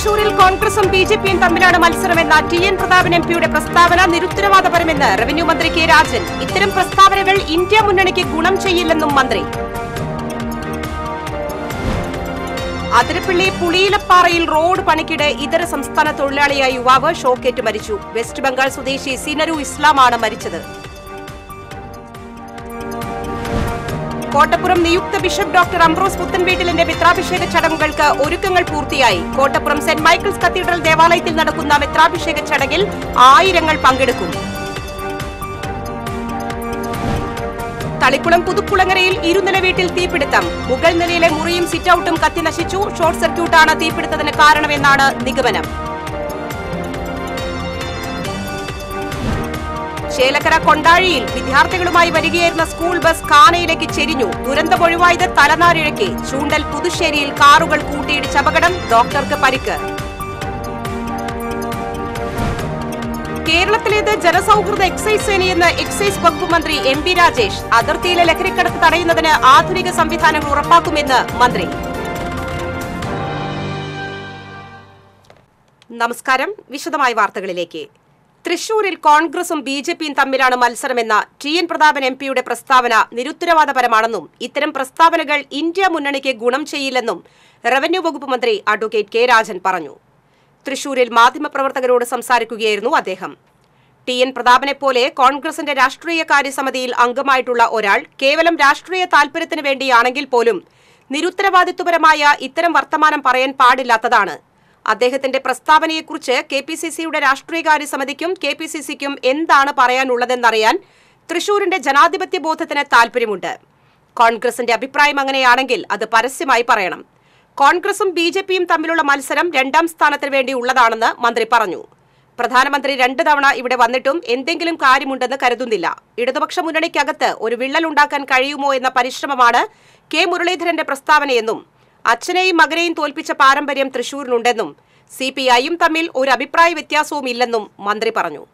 തൃശൂരിൽ കോൺഗ്രസും B J പിയും തമ്മിലാണ് മത്സരമെന്ന ടി എൻ പ്രതാപൻ എം പിയുടെ പ്രസ്താവന നിരുത്തരവാദപരമെന്ന് റവന്യൂ മന്ത്രി കെ രാജൻ ഇത്തരം പ്രസ്താവനകൾ ഇന്ത്യ മുന്നണിക്ക് ഗുണം ചെയ്യില്ലെന്നും മന്ത്രി അതിരപ്പള്ളി പുളിയിലപ്പാറയിൽ റോഡ് പണിക്കിടെ ഇതര സംസ്ഥാന തൊഴിലാളിയായ യുവാവ് ഷോക്കേറ്റ് മരിച്ചു വെസ്റ്റ് ബംഗാൾ സ്വദേശി സിനരു ഇസ്ലാമാണ് മരിച്ചത് കോട്ടപ്പുറം നിയുക്ത ബിഷപ്പ് ഡോക്ടർ അംബ്രോസ് പുത്തൻവീട്ടിലിന്റെ മിത്രാഭിഷേക ചടങ്ങുകൾക്ക് ഒരുക്കങ്ങൾ പൂർത്തിയായി കോട്ടപ്പുറം സെന്റ് മൈക്കിൾസ് കത്തീഡ്രൽ ദേവാലയത്തിൽ നടക്കുന്ന മിത്രാഭിഷേക ചടങ്ങിൽ ആയിരങ്ങൾ പങ്കെടുക്കും തളിക്കുളം പുതുക്കുളങ്ങരയിൽ ഇരുനില വീട്ടിൽ തീപിടുത്തം മുകൾ നിലയിലെ മുറിയും സിറ്റൌട്ടും കത്തി നശിച്ചു ഷോർട്ട് സർക്യൂട്ടാണ് തീപിടുത്തത്തിന് കാരണമെന്നാണ് നിഗമനം ചേലക്കര കൊണ്ടാഴിയിൽ വിദ്യാർത്ഥികളുമായി വരികയായിരുന്ന സ്കൂൾ ബസ് കാനയിലേക്ക് ചെരിഞ്ഞു ദുരന്തമൊഴിവായത് തലനാരിഴയ്ക്ക് ചൂണ്ടൽ പുതുശ്ശേരിയിൽ കാറുകൾ കൂട്ടിയിടിച്ച് അപകടം ഡോക്ടർക്ക് പരിക്ക് കേരളത്തിലേത് ജനസൗഹൃദ എക്സൈസ് സേനയെന്ന് എക്സൈസ് വകുപ്പ് മന്ത്രി എം പി രാജേഷ് അതിർത്തിയിലെ ലഹരിക്കടത്ത് തടയുന്നതിന് ആധുനിക സംവിധാനങ്ങൾ ഉറപ്പാക്കുമെന്ന് മന്ത്രി നമസ്കാരം വിശദമായ വാർത്തകളിലേക്ക് തൃശൂരിൽ കോൺഗ്രസും ബി ജെ പിയും തമ്മിലാണ് മത്സരമെന്ന ടി എൻ പ്രതാപൻ എം പിയുടെ പ്രസ്താവന നിരുത്തരവാദപരമാണെന്നും ഇത്തരം പ്രസ്താവനകൾ ഇന്ത്യ മുന്നണിക്ക് ഗുണം ചെയ്യില്ലെന്നും റവന്യൂ വകുപ്പ് മന്ത്രി അഡ്വക്കേറ്റ് കെ രാജൻ പറഞ്ഞു തൃശൂരിൽ മാധ്യമപ്രവർത്തകരോട് സംസാരിക്കുകയായിരുന്നു അദ്ദേഹം ടി എൻ പ്രതാപനെപ്പോലെ കോൺഗ്രസിന്റെ രാഷ്ട്രീയ കാര്യസമിതിയിൽ അംഗമായിട്ടുള്ള ഒരാൾ കേവലം രാഷ്ട്രീയ താൽപര്യത്തിന് വേണ്ടിയാണെങ്കിൽ പോലും നിരുത്തരവാദിത്വപരമായ ഇത്തരം വർത്തമാനം പറയാൻ പാടില്ലാത്തതാണ് അദ്ദേഹത്തിന്റെ പ്രസ്താവനയെക്കുറിച്ച് കെ പി സി സിയുടെ രാഷ്ട്രീയകാര്യ സമിതിക്കും കെ പി സി സിക്കും എന്താണ് പറയാനുള്ളതെന്നറിയാൻ തൃശൂരിന്റെ ജനാധിപത്യ ബോധത്തിന് താൽപര്യമുണ്ട് കോൺഗ്രസിന്റെ അഭിപ്രായം അങ്ങനെയാണെങ്കിൽ അത് പരസ്യമായി പറയണം കോൺഗ്രസും ബി ജെ പിയും തമ്മിലുള്ള മത്സരം രണ്ടാം സ്ഥാനത്തിന് വേണ്ടി ഉള്ളതാണെന്ന് മന്ത്രി പറഞ്ഞു പ്രധാനമന്ത്രി രണ്ട് തവണ ഇവിടെ വന്നിട്ടും എന്തെങ്കിലും കാര്യമുണ്ടെന്ന് കരുതുന്നില്ല ഇടതുപക്ഷ മുന്നണിക്കകത്ത് ഒരു വിള്ളലുണ്ടാക്കാൻ കഴിയുമോ എന്ന പരിശ്രമമാണ് കെ മുരളീധരന്റെ പ്രസ്താവനയെന്നും അച്ഛനെയും മകനെയും തോൽപ്പിച്ച പാരമ്പര്യം തൃശൂരിനുണ്ടെന്നും സി പി ഐയും തമ്മിൽ ഒരു അഭിപ്രായ വ്യത്യാസവും ഇല്ലെന്നും മന്ത്രി പറഞ്ഞു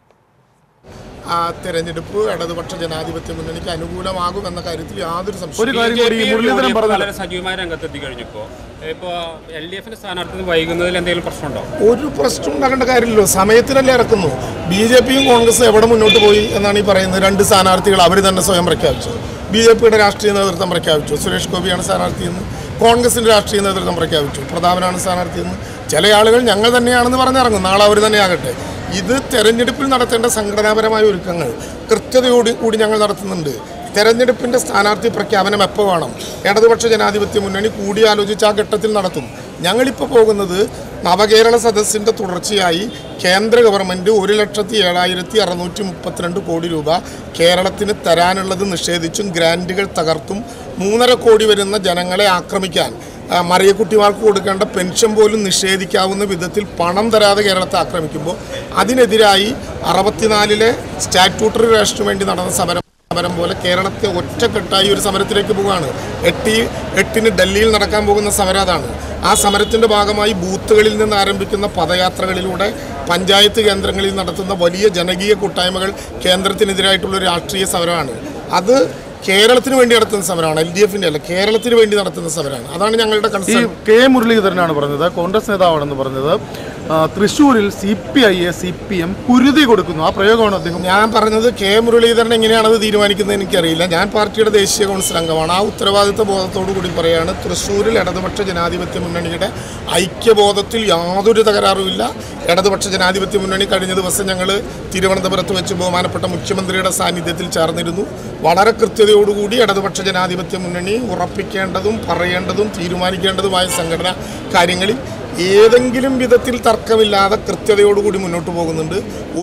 ആ തെരഞ്ഞെടുപ്പ് ഇടതുപക്ഷ ജനാധിപത്യ മുന്നണിക്ക് അനുകൂലമാകുമെന്ന കാര്യത്തിൽ യാതൊരു ഒരു സംശയവും കാര്യം കൂടി ഈ മുരളീധരൻ BJP പറഞ്ഞത് വളരെ സജീവമായ രംഗത്തെത്തി കഴിഞ്ഞപ്പോൾ ഇപ്പോൾ എൽ ഡി എഫിന്റെ സ്ഥാനാർത്ഥി വൈകുന്നതിൽ എന്തെങ്കിലും പ്രശ്നമുണ്ടോ ഒരു പ്രശ്നം ഉണ്ടാക്കേണ്ട കാര്യമില്ലല്ലോ സമയത്തിനല്ലേ ഇറക്കുന്നു ബി ജെ പിയും കോൺഗ്രസും എവിടെ മുന്നോട്ട് പോയി എന്നാണ് ഈ പറയുന്നത് രണ്ട് സ്ഥാനാർത്ഥികൾ അവർ തന്നെ സ്വയം പ്രഖ്യാപിച്ചു ബി ജെ പിയുടെ രാഷ്ട്രീയ നേതൃത്വം പ്രഖ്യാപിച്ചു സുരേഷ് ഗോപിയാണ് സ്ഥാനാർത്ഥിയെന്ന് കോൺഗ്രസിന്റെ രാഷ്ട്രീയ നേതൃത്വം പ്രഖ്യാപിച്ചു പ്രതാപനാണ് സ്ഥാനാർത്ഥിയെന്ന് ചില ആളുകൾ ഞങ്ങൾ തന്നെയാണെന്ന് പറഞ്ഞിറങ്ങും നാളെ അവർ തന്നെയാകട്ടെ ഇത് തെരഞ്ഞെടുപ്പിൽ നടത്തേണ്ട സംഘടനാപരമായ ഒരുക്കങ്ങൾ കൃത്യതയോട് കൂടി ഞങ്ങൾ നടത്തുന്നുണ്ട് തെരഞ്ഞെടുപ്പിന്റെ സ്ഥാനാർത്ഥി പ്രഖ്യാപനം എപ്പോൾ വേണം ഇടതുപക്ഷ ജനാധിപത്യ മുന്നണി കൂടിയാലോചിച്ച് ആ ഘട്ടത്തിൽ നടത്തും ഞങ്ങളിപ്പോൾ പോകുന്നത് നവകേരള സദസ്സിൻ്റെ തുടർച്ചയായി കേന്ദ്ര ഗവൺമെൻറ് ഒരു ലക്ഷത്തി ഏഴായിരത്തി അറുന്നൂറ്റി മുപ്പത്തിരണ്ട് കോടി രൂപ കേരളത്തിന് തരാനുള്ളത് നിഷേധിച്ചും ഗ്രാൻറ്റുകൾ തകർത്തും മൂന്നര കോടി വരുന്ന ജനങ്ങളെ ആക്രമിക്കാൻ ആ, മറിയക്കുട്ടിമാർക്ക് കൊടുക്കേണ്ട പെൻഷൻ പോലും നിഷേധിക്കാവുന്ന വിധത്തിൽ പണം തരാതെ കേരളത്തെ ആക്രമിക്കുമ്പോൾ അതിനെതിരായി അറുപത്തിനാലിലെ സ്റ്റാറ്റ്യൂട്ടറി റേഷന് വേണ്ടി നടന്ന സമരം സമരം പോലെ കേരളത്തെ ഒറ്റക്കെട്ടായി ഒരു സമരത്തിലേക്ക് പോവുകയാണ് എട്ടി എട്ടിന് ഡൽഹിയിൽ നടക്കാൻ പോകുന്ന സമരം അതാണ് ആ സമരത്തിൻ്റെ ഭാഗമായി ബൂത്തുകളിൽ നിന്ന് ആരംഭിക്കുന്ന പദയാത്രകളിലൂടെ പഞ്ചായത്ത് കേന്ദ്രങ്ങളിൽ നടത്തുന്ന വലിയ ജനകീയ കൂട്ടായ്മകൾ കേന്ദ്രത്തിനെതിരായിട്ടുള്ള ഒരു രാഷ്ട്രീയ സമരമാണ് അത് കേരളത്തിന് വേണ്ടി നടത്തുന്ന സമരമാണ് എൽ ഡി എഫിൻ്റെ അല്ല കേരളത്തിന് വേണ്ടി നടത്തുന്ന സമരമാണ് അതാണ് ഞങ്ങളുടെ ഈ കൺസേൺ കെ മുരളീധരനാണ് പറഞ്ഞത് കോൺഗ്രസ് നേതാവാണെന്ന് പറഞ്ഞത് ആ, തൃശ്ശൂരിൽ സി പി ഐയെ സി പി എം കുരുതി കൊടുക്കുന്നു ആ പ്രയോഗമാണ് അദ്ദേഹം ഞാൻ പറഞ്ഞത് കെ മുരളീധരൻ എങ്ങനെയാണത് തീരുമാനിക്കുന്നത് എനിക്കറിയില്ല ഞാൻ പാർട്ടിയുടെ ദേശീയ കൗൺസിൽ അംഗമാണ് ആ ഉത്തരവാദിത്വ ബോധത്തോടു കൂടി പറയാണ് തൃശ്ശൂരിൽ ഇടതുപക്ഷ ജനാധിപത്യ മുന്നണിയുടെ ഐക്യബോധത്തിൽ യാതൊരു തകരാറുമില്ല ഇടതുപക്ഷ ജനാധിപത്യ മുന്നണി കഴിഞ്ഞ ദിവസം ഞങ്ങൾ തിരുവനന്തപുരത്ത് വെച്ച് ബഹുമാനപ്പെട്ട മുഖ്യമന്ത്രിയുടെ സാന്നിധ്യത്തിൽ ചേർന്നിരുന്നു വളരെ കൃത്യതയോടുകൂടി ഇടതുപക്ഷ ജനാധിപത്യ മുന്നണി ഉറപ്പിക്കേണ്ടതും പറയേണ്ടതും തീരുമാനിക്കേണ്ടതുമായ സംഘടന കാര്യങ്ങളിൽ ഏതെങ്കിലും വിധത്തിൽ തർക്കമില്ലാതെ കൃത്യതയോടുകൂടി മുന്നോട്ട് പോകുന്നുണ്ട്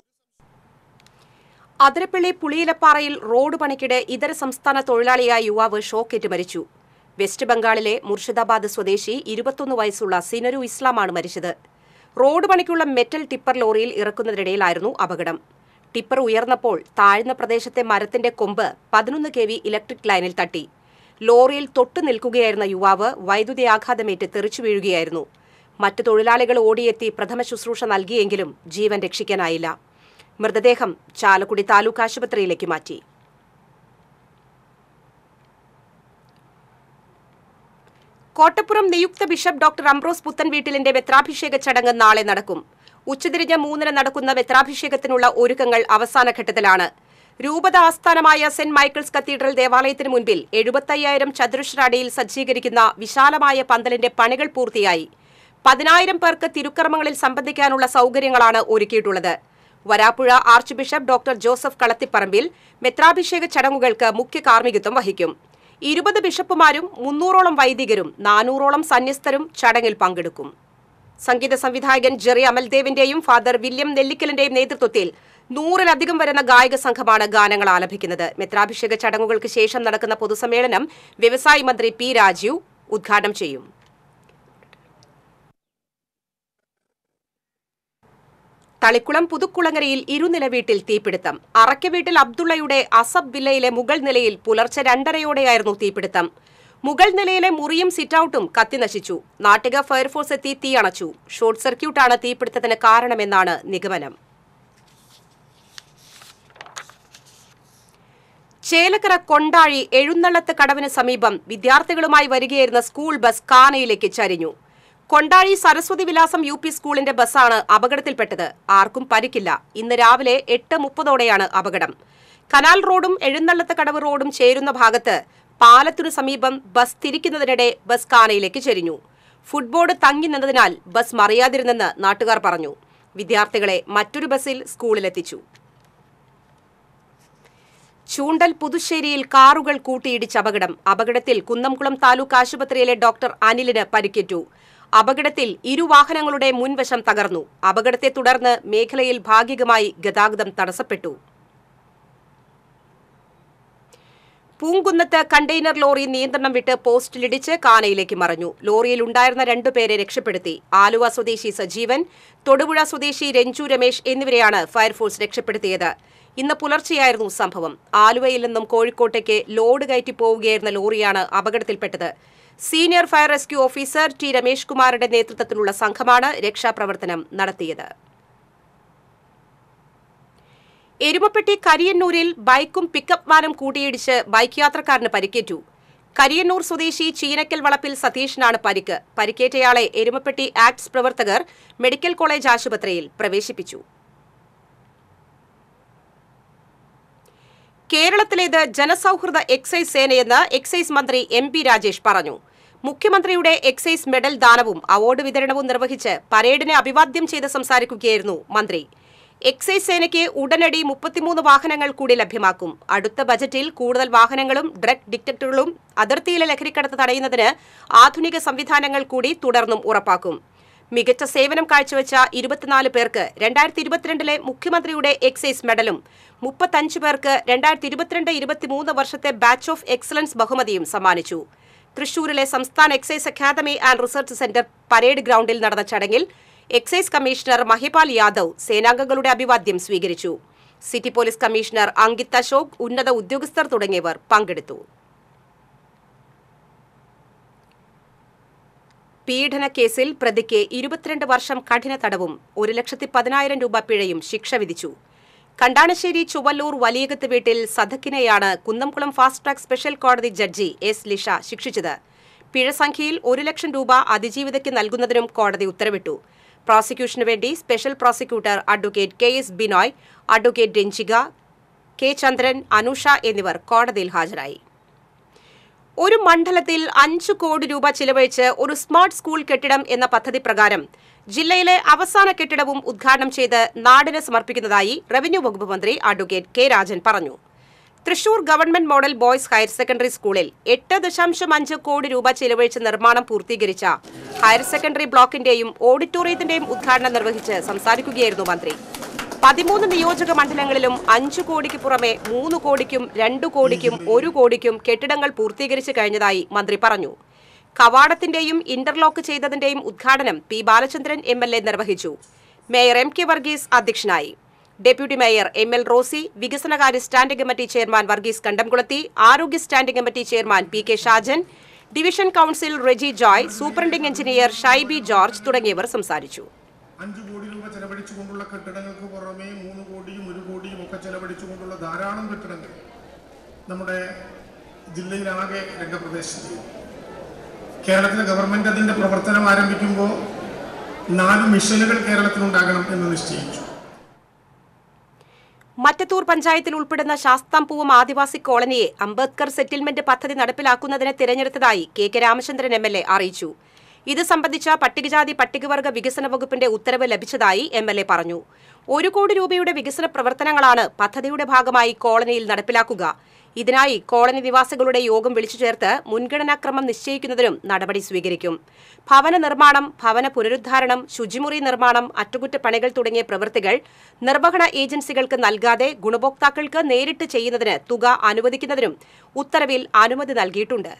അതിരപ്പള്ളി പുളിയിലപ്പാറയിൽ റോഡ് പണിക്കിടെ ഇതര സംസ്ഥാന തൊഴിലാളിയായ യുവാവ് ഷോക്കേറ്റ് മരിച്ചു വെസ്റ്റ് ബംഗാളിലെ മുർഷിദാബാദ് സ്വദേശി ഇരുപത്തൊന്ന് വയസ്സുള്ള സിനരു ഇസ്ലാമാണ് മരിച്ചത് റോഡ് പണിക്കുള്ള മെറ്റൽ ടിപ്പർ ലോറിയിൽ ഇറക്കുന്നതിനിടയിലായിരുന്നു അപകടം ടിപ്പർ ഉയർന്നപ്പോൾ താഴ്ന്ന പ്രദേശത്തെ മരത്തിന്റെ കൊമ്പ് പതിനൊന്ന് കെ വി ഇലക്ട്രിക് ലൈനിൽ തട്ടി ലോറിയിൽ തൊട്ടു നിൽക്കുകയായിരുന്ന യുവാവ് വൈദ്യുതി ആഘാതമേറ്റ് തെറിച്ചു വീഴുകയായിരുന്നു മറ്റു തൊഴിലാളികൾ ഓടിയെത്തി പ്രഥമ ശുശ്രൂഷ നൽകിയെങ്കിലും ജീവൻ രക്ഷിക്കാനായില്ല മൃതദേഹം ചാലക്കുടി താലൂക്ക് ആശുപത്രിയിലേക്ക് മാറ്റി കോട്ടപ്പുറം നിയുക്ത ബിഷപ്പ് ഡോക്ടർ അംബ്രോസ് പുത്തൻവീട്ടിലിന്റെ മെത്രാഭിഷേക ചടങ്ങ് നാളെ നടക്കും ഉച്ചതിരിഞ്ഞ് മൂന്നിന് നടക്കുന്ന മെത്രാഭിഷേകത്തിനുള്ള ഒരുക്കങ്ങൾ അവസാന ഘട്ടത്തിലാണ് രൂപത ആസ്ഥാനമായ സെന്റ് മൈക്കിൾസ് കത്തീഡ്രൽ ദേവാലയത്തിന് മുൻപിൽ എഴുപത്തയ്യായിരം ചതുരശ്ര അടിയിൽ സജ്ജീകരിക്കുന്ന വിശാലമായ പന്തലിന്റെ പണികൾ പൂർത്തിയായി പതിനായിരം പേർക്ക് തിരുക്കർമ്മങ്ങളിൽ സംബന്ധിക്കാനുള്ള സൗകര്യങ്ങളാണ് ഒരുക്കിയിട്ടുള്ളത് Varappuzha archbishop doctor Joseph Kalathiparambil മെത്രാഭിഷേക ചടങ്ങുകൾക്ക് മുഖ്യ കാർമ്മികത്വം വഹിക്കും ഇരുപത് ബിഷപ്പുമാരും മുന്നൂറോളം വൈദികരും നാനൂറോളം സന്യസ്തരും ചടങ്ങിൽ പങ്കെടുക്കും സംഗീത സംവിധായകൻ ജെറി അമൽദേവിന്റെയും ഫാദർ വില്യം നെല്ലിക്കലിന്റെയും നേതൃത്വത്തിൽ നൂറിലധികം വരുന്ന ഗായക സംഘമാണ് ഗാനങ്ങൾ ആലപിക്കുന്നത് മെത്രാഭിഷേക ചടങ്ങുകൾക്ക് ശേഷം നടക്കുന്ന പൊതുസമ്മേളനം വ്യവസായ മന്ത്രി പി രാജീവ് ഉദ്ഘാടനം ചെയ്യും തളിക്കുളം പുതുക്കുളങ്ങരയിൽ ഇരുനില വീട്ടിൽ തീപിടുത്തം അറയ്ക്ക വീട്ടിൽ അബ്ദുള്ളയുടെ അസബ് വില്ലയിലെ മുകൾ നിലയിൽ പുലർച്ചെ രണ്ടരയോടെയായിരുന്നു തീപിടുത്തം മുകൾ നിലയിലെ മുറിയും സിറ്റൌട്ടും കത്തിനശിച്ചു നാട്ടിക ഫയർഫോഴ്സ് എത്തി തീയണച്ചു ഷോർട്ട് സർക്യൂട്ടാണ് തീപിടുത്തത്തിന് കാരണമെന്നാണ് നിഗമനം ചേലക്കര കൊണ്ടാഴി എഴുന്നള്ളത്ത് കടവിന് സമീപം വിദ്യാർത്ഥികളുമായി വരികയായിരുന്ന സ്കൂൾ ബസ് കാനയിലേക്ക് ചരിഞ്ഞു കൊണ്ടാഴി സരസ്വതി വിലാസം യു പി സ്കൂളിന്റെ ബസ്സാണ് അപകടത്തിൽപ്പെട്ടത് ആർക്കും പരിക്കില്ല ഇന്ന് രാവിലെ എട്ട് മുപ്പതോടെയാണ് അപകടം കനാൽ റോഡും എഴുന്നള്ളത്ത് കടവ് റോഡും ചേരുന്ന ഭാഗത്ത് പാലത്തിനു സമീപം ബസ് തിരിക്കുന്നതിനിടെ ബസ് കാനയിലേക്ക് ചെരിഞ്ഞു ഫുട്ബോർഡ് തങ്ങി നിന്നതിനാൽ ബസ് മറിയാതിരുന്നെന്ന് നാട്ടുകാർ പറഞ്ഞു വിദ്യാർത്ഥികളെ മറ്റൊരു ബസ്സിൽ സ്കൂളിലെത്തിച്ചു ചൂണ്ടൽ പുതുശ്ശേരിയിൽ കാറുകൾ കൂട്ടിയിടിച്ച് അപകടം അപകടത്തിൽ കുന്നംകുളം താലൂക്ക് ആശുപത്രിയിലെ ഡോക്ടർ അനിലിന് പരിക്കേറ്റു അപകടത്തിൽ ഇരുവാഹനങ്ങളുടെ മുൻവശം തകർന്നു അപകടത്തെ തുടർന്ന് മേഖലയിൽ ഭാഗികമായി ഗതാഗതം തടസ്സപ്പെട്ടു പൂങ്കുന്നത്ത് കണ്ടെയ്നർ ലോറി നിയന്ത്രണം വിട്ട് പോസ്റ്റിലിടിച്ച് കാനയിലേക്ക് മറഞ്ഞു ലോറിയിൽ ഉണ്ടായിരുന്ന രണ്ടുപേരെ രക്ഷപ്പെടുത്തി ആലുവ സ്വദേശി സജീവൻ തൊടുപുഴ സ്വദേശി രഞ്ജു രമേശ് എന്നിവരെയാണ് ഫയർഫോഴ്സ് രക്ഷപ്പെടുത്തിയത് ഇന്ന് പുലർച്ചെയായിരുന്നു സംഭവം ആലുവയിൽ നിന്നും കോഴിക്കോട്ടേക്ക് ലോഡ് കയറ്റി പോവുകയായിരുന്ന ലോറിയാണ് അപകടത്തിൽപ്പെട്ടത് senior fire rescue officer T Ramesh കുമാറിന്റെ നേതൃത്വത്തിലുള്ള സംഘമാണ് രക്ഷാപ്രവർത്തനം നടത്തിയത് എരുമപ്പെട്ടി കരിയന്നൂരിൽ ബൈക്കും പിക്കപ്പ് വാനും കൂട്ടിയിടിച്ച് ബൈക്ക് യാത്രക്കാരന് പരിക്കേറ്റു കരിയന്നൂർ സ്വദേശി ചീനക്കൽ വളപ്പിൽ സതീഷിനാണ് പരിക്ക് പരിക്കേറ്റയാളെ എരുമപ്പെട്ടി ആക്ട്സ് പ്രവർത്തകർ മെഡിക്കൽ കോളേജ് ആശുപത്രിയിൽ പ്രവേശിപ്പിച്ചു കേരളത്തിലേത് ജനസൗഹൃദ എക്സൈസ് സേനയെന്ന് എക്സൈസ് മന്ത്രി എം പി രാജേഷ് പറഞ്ഞു മുഖ്യമന്ത്രിയുടെ എക്സൈസ് മെഡൽ ദാനവും അവാർഡ് വിതരണവും നിർവഹിച്ച് പരേഡിനെ അഭിവാദ്യം ചെയ്ത് സംസാരിക്കുകയായിരുന്നു മന്ത്രി എക്സൈസ് സേനയ്ക്ക് ഉടനടി മുപ്പത്തിമൂന്ന് വാഹനങ്ങൾ കൂടി ലഭ്യമാക്കും അടുത്ത ബജറ്റിൽ കൂടുതൽ വാഹനങ്ങളും ഡ്രഗ് ഡിറ്റക്ടറുകളും അതിർത്തിയിലെ ലഹരിക്കടത്ത് തടയുന്നതിന് ആധുനിക സംവിധാനങ്ങൾ കൂടി തുടർന്നും ഉറപ്പാക്കും മികച്ച സേവനം കാഴ്ചവെച്ച ഇരുപത്തിനാല് പേർക്ക് രണ്ടായിരത്തി ഇരുപത്തിരണ്ടിലെ മുഖ്യമന്ത്രിയുടെ എക്സൈസ് മെഡലും മുപ്പത്തഞ്ച് പേർക്ക് രണ്ടായിരത്തി ഇരുപത്തിരണ്ട് ഇരുപത്തിമൂന്ന് വർഷത്തെ ബാച്ച് ഓഫ് എക്സലൻസ് ബഹുമതിയും സമ്മാനിച്ചു തൃശൂരിലെ സംസ്ഥാന excise academy and research centre parade ഗ്രൗണ്ടിൽ നടന്ന ചടങ്ങിൽ എക്സൈസ് കമ്മീഷണർ മഹിപാൽ യാദവ് സേനാംഗങ്ങളുടെ അഭിവാദ്യം സ്വീകരിച്ചു city police commissioner Ankit Ashok ഉന്നത ഉദ്യോഗസ്ഥർ തുടങ്ങിയവർ പങ്കെടുത്തു പീഡനക്കേസിൽ പ്രതിക്ക് ഇരുപത്തിരണ്ട് വർഷം കഠിന തടവും ഒരു ലക്ഷത്തി പതിനായിരം രൂപ പിഴയും ശിക്ഷ വിധിച്ചു കണ്ടാണശ്ശേരി ചുവല്ലൂർ വലിയകത്ത് വീട്ടിൽ സദക്കിനെയാണ് കുന്നംകുളം ഫാസ്റ്റ് ട്രാക്ക് സ്പെഷ്യൽ കോടതി ജഡ്ജി എസ് ലിഷ ശിക്ഷിച്ചത് പിഴ സംഖ്യയിൽ ഒരു ലക്ഷം രൂപ അതിജീവിതയ്ക്ക് നൽകുന്നതിനും കോടതി ഉത്തരവിട്ടു പ്രോസിക്യൂഷനു വേണ്ടി special prosecutor advocate K S Binoy advocate Ranjika K Chandran Anusha എന്നിവർ കോടതിയിൽ ഹാജരായി ഒരു മണ്ഡലത്തിൽ അഞ്ചു കോടി രൂപ ചിലവഴിച്ച് ഒരു സ്മാർട്ട് സ്കൂൾ കെട്ടിടം എന്ന പദ്ധതി പ്രകാരം ജില്ലയിലെ അവസാന കെട്ടിടവും ഉദ്ഘാടനം ചെയ്ത് നാടിന് സമർപ്പിക്കുന്നതായി റവന്യൂ വകുപ്പ് മന്ത്രി അഡ്വക്കേറ്റ് കെ രാജൻ പറഞ്ഞു Thrissur government model boys higher secondary സ്കൂളിൽ എട്ട് ദശാംശം അഞ്ച് കോടി രൂപ ചിലവഴിച്ച് നിർമ്മാണം പൂർത്തീകരിച്ച ഹയർ സെക്കൻഡറി ബ്ലോക്കിന്റെയും ഓഡിറ്റോറിയത്തിന്റെയും ഉദ്ഘാടനം നിർവഹിച്ച് സംസാരിക്കുകയായിരുന്നു മന്ത്രി പതിമൂന്ന് നിയോജക മണ്ഡലങ്ങളിലും അഞ്ചു കോടിക്ക് പുറമെ മൂന്ന് കോടിക്കും രണ്ടു കോടിക്കും ഒരു കോടിക്കും കെട്ടിടങ്ങൾ പൂർത്തീകരിച്ചു കഴിഞ്ഞതായി മന്ത്രി പറഞ്ഞു കവാടത്തിന്റെയും ഇന്റർലോക്ക് ചെയ്തതിന്റെയും ഉദ്ഘാടനം P Balachandran M L A നിർവഹിച്ചു മേയർ എം കെ വർഗീസ് അധ്യക്ഷനായി deputy mayor M L Rosy വികസനകാര്യ standing committee chairman Varghese Kandamkulathi ആരോഗ്യ standing committee chairman P K Shajan division council Reji Joy superintending engineer Shaiby George തുടങ്ങിയവർ സംസാരിച്ചു അഞ്ച് കോടി രൂപ ചെലവഴിച്ചുകൊണ്ടുള്ള കെട്ടിടങ്ങൾക്ക് പുറമേ മൂന്ന് കോടിയും ഒരു കോടിയും ഒക്കെ ചെലവഴിച്ചുകൊണ്ടുള്ള ധാരാളം കെട്ടിടങ്ങൾ നമ്മുടെ ജില്ലയിലാകെ രംഗപ്രവേശം ചെയ്തു കേരളത്തിലെ ഗവൺമെന്റ് അതിന്റെ പ്രവർത്തനം ആരംഭിക്കുമ്പോൾ നാല് മിഷനുകൾ കേരളത്തിലുണ്ടാകണം എന്ന് നിശ്ചയിച്ചു മറ്റത്തൂർ പഞ്ചായത്തിൽ ഉൾപ്പെടുന്ന ശാസ്താംപൂവം ആദിവാസി കോളനിയെ അംബേദ്കർ സെറ്റിൽമെന്റ് പദ്ധതി നടപ്പിലാക്കുന്നതിന് തിരഞ്ഞെടുത്തതായി K K Ramachandran M L A അറിയിച്ചു ഇത് സംബന്ധിച്ച പട്ടികജാതി പട്ടികവർഗ വികസന വകുപ്പിന്റെ ഉത്തരവ് ലഭിച്ചതായി എം എൽ എ പറഞ്ഞു ഒരു കോടി രൂപയുടെ വികസന പ്രവർത്തനങ്ങളാണ് പദ്ധതിയുടെ ഭാഗമായി കോളനിയിൽ നടപ്പിലാക്കുക ഇതിനായി കോളനി നിവാസികളുടെ യോഗം വിളിച്ചു ചേർത്ത് മുൻഗണനാക്രമം നിശ്ചയിക്കുന്നതിനും നടപടി സ്വീകരിക്കും ഭവന നിർമ്മാണം ഭവന പുനരുദ്ധാരണം ശുചിമുറി നിർമ്മാണം അറ്റകുറ്റപ്പണികൾ തുടങ്ങിയ പ്രവൃത്തികൾ നിർവഹണ ഏജൻസികൾക്ക് നൽകാതെ ഗുണഭോക്താക്കൾക്ക് നേരിട്ട് ചെയ്യുന്നതിന് തുക അനുവദിക്കുന്നതിനും ഉത്തരവിൽ അനുമതി നൽകിയിട്ടുണ്ട്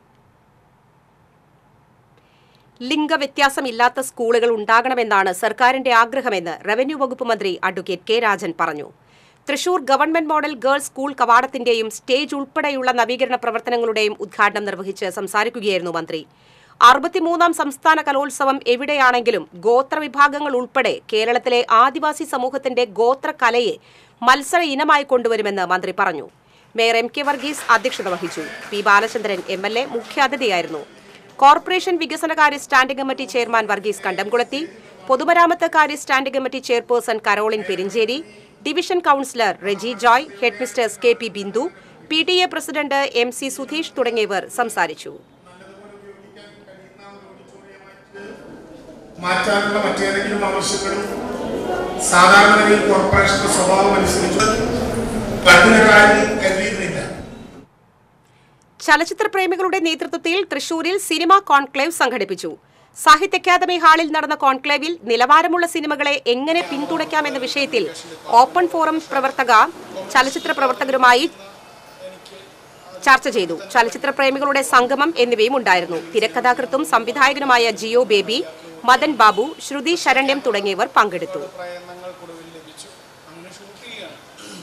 ലിംഗവ്യത്യാസമില്ലാത്ത സ്കൂളുകൾ ഉണ്ടാകണമെന്നാണ് സർക്കാരിന്റെ ആഗ്രഹമെന്ന് റവന്യൂ വകുപ്പ് മന്ത്രി അഡ്വക്കേറ്റ് കെ രാജൻ പറഞ്ഞു Thrissur government model girls school കവാടത്തിന്റെയും സ്റ്റേജ് ഉൾപ്പെടെയുള്ള നവീകരണ പ്രവർത്തനങ്ങളുടെയും ഉദ്ഘാടനം നിർവഹിച്ച് സംസാരിക്കുകയായിരുന്നു മന്ത്രി അറുപത്തിമൂന്നാം സംസ്ഥാന കലോത്സവം എവിടെയാണെങ്കിലും ഗോത്രവിഭാഗങ്ങൾ ഉൾപ്പെടെ കേരളത്തിലെ ആദിവാസി സമൂഹത്തിന്റെ ഗോത്രകലയെ മത്സര ഇനമായി കൊണ്ടുവരുമെന്ന് മന്ത്രി പറഞ്ഞു മേയർ എം കെ വർഗീസ് അധ്യക്ഷത വഹിച്ചു P Balachandran M L A മുഖ്യാതിഥിയായിരുന്നു കോർപ്പറേഷൻ വികസനകാര്യ standing committee chairman Varghese Kandamkulathi പൊതുമരാമത്ത് കാര്യ standing committee chairperson Caroline Perinchery division councillor Reji Joy head mistress K P Bindu P T A president M C Sudheesh തുടങ്ങിയവർ സംസാരിച്ചു മാറ്റാനുള്ള മറ്റേതെങ്കിലും ആവശ്യങ്ങളും സാധാരണഗതിയിൽ കോർപ്പറേഷന്റെ സ്വഭാവം അനുസരിച്ച് കഠിനകാര്യം കരുതിയിരുന്നില്ല ചലച്ചിത്ര പ്രേമികളുടെ നേതൃത്വത്തിൽ തൃശൂരിൽ സിനിമ കോൺക്ലേവ് സംഘടിപ്പിച്ചു സാഹിത്യ അക്കാദമി ഹാളിൽ നടന്ന കോൺക്ലേവിൽ നിലവാരമുള്ള സിനിമകളെ എങ്ങനെ പിന്തുണയ്ക്കാമെന്ന വിഷയത്തിൽ ഓപ്പൺ ഫോറം പ്രവർത്തക ചലച്ചിത്ര പ്രവർത്തകരുമായി ചർച്ച ചെയ്തു ചലച്ചിത്ര പ്രേമികളുടെ സംഗമം എന്നിവയും ഉണ്ടായിരുന്നു തിരക്കഥാകൃത്തും സംവിധായകനുമായ ജിയോ ബേബി മദൻ ബാബു ശ്രുതി ശരണ്യം തുടങ്ങിയവർ പങ്കെടുത്തു പ്രയത്നങ്ങൾക്കൊടുവിൽ ലഭിച്ചു അങ്ങനെ ഷൂട്ട് ചെയ്യാണ്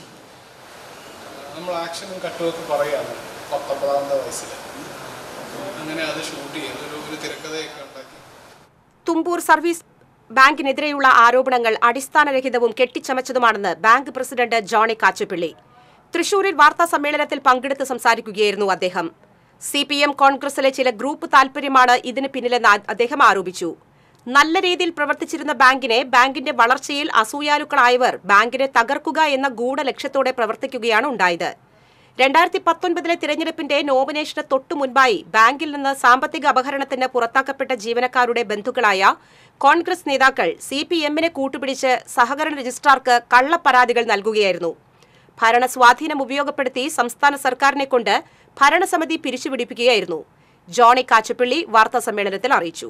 നമ്മൾ ആക്ഷനും കട്ടുമൊക്കെ പറയുകയാണ് പത്തൊമ്പതാമത്തെ വയസ്സിൽ അങ്ങനെ അത് ഷൂട്ട് ചെയ്തു ഒരു ഒരു തിരക്കഥയൊക്കെ ഉണ്ടാക്കി തുമ്പൂർ സർവീസ് ബാങ്കിനെതിരെയുള്ള ആരോപണങ്ങൾ അടിസ്ഥാനരഹിതവും കെട്ടിച്ചമച്ചതുമാണെന്ന് ബാങ്ക് പ്രസിഡന്റ് ജോണി കാച്ചുപിള്ളി തൃശൂരിൽ വാർത്താ സമ്മേളനത്തിൽ പങ്കെടുത്ത് സംസാരിക്കുകയായിരുന്നു അദ്ദേഹം സി പി എം കോൺഗ്രസിലെ ചില ഗ്രൂപ്പ് താൽപര്യമാണ് ഇതിന് പിന്നിലെന്ന് ആ- അദ്ദേഹം ആരോപിച്ചു നല്ല രീതിയിൽ പ്രവർത്തിച്ചിരുന്ന ബാങ്കിനെ ബാങ്കിന്റെ വളർച്ചയിൽ അസൂയാലുക്കളായവർ ബാങ്കിനെ തകർക്കുക എന്ന ഗൂഢലക്ഷ്യത്തോടെ പ്രവർത്തിക്കുകയാണ് ഉണ്ടായത് രണ്ടായിരത്തി പത്തൊൻപതിലെ തിരഞ്ഞെടുപ്പിന്റെ നോമിനേഷന് തൊട്ടു മുൻപായി ബാങ്കിൽ നിന്ന് സാമ്പത്തിക അപഹരണത്തിന് പുറത്താക്കപ്പെട്ട ജീവനക്കാരുടെ ബന്ധുക്കളായ കോൺഗ്രസ് നേതാക്കൾ സി പി എമ്മിനെ കൂട്ടുപിടിച്ച് സഹകരണ രജിസ്ട്രാർക്ക് കള്ളപ്പരാതികൾ നൽകുകയായിരുന്നു ഭരണ സ്വാധീനം ഉപയോഗപ്പെടുത്തി സംസ്ഥാന സർക്കാരിനെ കൊണ്ട് ഭരണസമിതി പിരിച്ചുപിടിപ്പിക്കുകയായിരുന്നു ജോണി കാച്ചപ്പള്ളി വാർത്താ സമ്മേളനത്തിൽ അറിയിച്ചു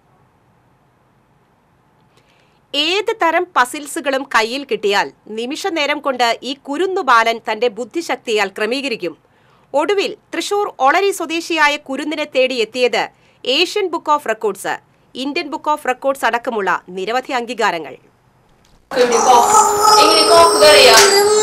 ഏത് തരം പസിൽസുകളും കയ്യിൽ കിട്ടിയാൽ നിമിഷ നേരം കൊണ്ട് ഈ കുരുന്നു ബാലൻ തന്റെ ബുദ്ധിശക്തിയാൽ ക്രമീകരിക്കും ഒടുവിൽ തൃശൂർ ഒളരി സ്വദേശിയായ കുരുന്നിനെ തേടി എത്തിയത് Asian book of records Indian book of records അടക്കമുള്ള നിരവധി അംഗീകാരങ്ങൾ kunde kaka. Ingrid kakegörja.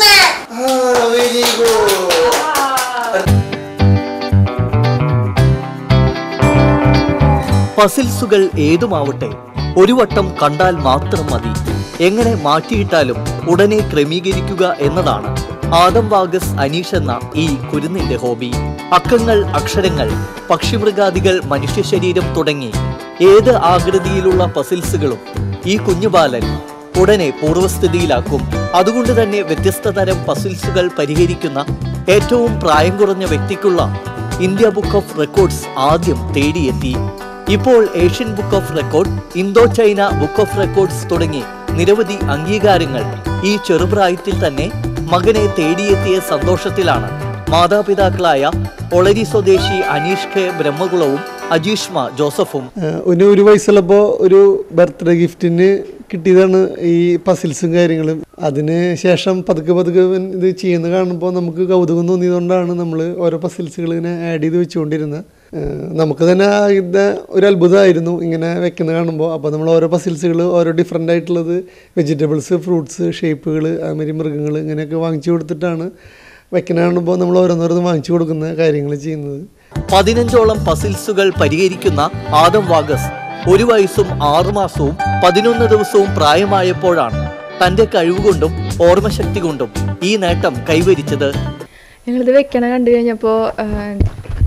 പസിൽസുകൾ ഏതുമാവട്ടെ ഒരു വട്ടം കണ്ടാൽ മാത്രം മതി എങ്ങനെ മാറ്റിയിട്ടാലും ഉടനെ ക്രമീകരിക്കുക എന്നതാണ് ആദം വാഗസ് അനീഷ് എന്ന ഈ കുരുന്നിന്റെ ഹോബി അക്കങ്ങൾ അക്ഷരങ്ങൾ പക്ഷിമൃഗാദികൾ മനുഷ്യ ശരീരം തുടങ്ങി ഏത് ആകൃതിയിലുള്ള പസിൽസുകളും ഈ കുഞ്ഞുബാലൻ ഉടനെ പൂർവ്വസ്ഥിതിയിലാക്കും അതുകൊണ്ട് തന്നെ വ്യത്യസ്ത തരം പസിൽസുകൾ പരിഹരിക്കുന്ന ഏറ്റവും പ്രായം കുറഞ്ഞ വ്യക്തിക്കുള്ള ഇന്ത്യ ബുക്ക് ഓഫ് റെക്കോർഡ്സ് ആദ്യം തേടിയെത്തി ഇപ്പോൾ Asian book of record Indo China book of records തുടങ്ങി നിരവധി അംഗീകാരങ്ങൾ ഈ ചെറുപ്രായത്തിൽ തന്നെ മകനെ തേടിയെത്തിയ സന്തോഷത്തിലാണ് മാതാപിതാക്കളായ ഒളരി സ്വദേശി അനീഷ് കെ ബ്രഹ്മകുളവും അജീഷ്മ ജോസഫും ഏഹ് ഒരു ഒരു വയസ്സുള്ളപ്പോൾ ഒരു ബർത്ത്ഡേ ഗിഫ്റ്റിന് കിട്ടിയതാണ് ഈ പസിൽസും കാര്യങ്ങളും അതിന് ശേഷം പതുക്കെ പതുക്കെ ഇവൻ ഇത് ചെയ്യുന്ന കാണുമ്പോൾ നമുക്ക് കൗതുകം തോന്നിയതുകൊണ്ടാണ് നമ്മൾ ഓരോ പസിൽസുകൾ ഇങ്ങനെ ആഡ് ചെയ്ത് വെച്ചുകൊണ്ടിരുന്നത് ഏഹ് നമുക്ക് തന്നെ ഇത് ഒരു അത്ഭുതമായിരുന്നു ഇങ്ങനെ വെക്കുന്നത് കാണുമ്പോൾ അപ്പോൾ നമ്മൾ ഓരോ പസിൽസുകൾ ഓരോ ഡിഫറെൻ്റ് ആയിട്ടുള്ളത് വെജിറ്റബിൾസ് ഫ്രൂട്ട്സ് ഷേപ്പുകൾ അതുമാതിരി മൃഗങ്ങൾ ഇങ്ങനെയൊക്കെ വാങ്ങിച്ചു കൊടുത്തിട്ടാണ് വെക്കുന്ന കാണുമ്പോൾ നമ്മൾ ഓരോന്നോരോന്ന് വാങ്ങിച്ചു കൊടുക്കുന്ന കാര്യങ്ങൾ ചെയ്യുന്നത് പതിനഞ്ചോളം പസിൽസുകൾ പരിഹരിക്കുന്ന ആദം വാഗസ് ഒരു വയസ്സും ആറുമാസവും പതിനൊന്ന് ദിവസവും പ്രായമായപ്പോഴാണ് തന്റെ കഴിവുകൊണ്ടും ഓർമ്മശക്തി കൊണ്ടും ഈ നേട്ടം കൈവരിച്ചത് ഞങ്ങളിത് വെക്കണ കണ്ടു കഴിഞ്ഞപ്പോൾ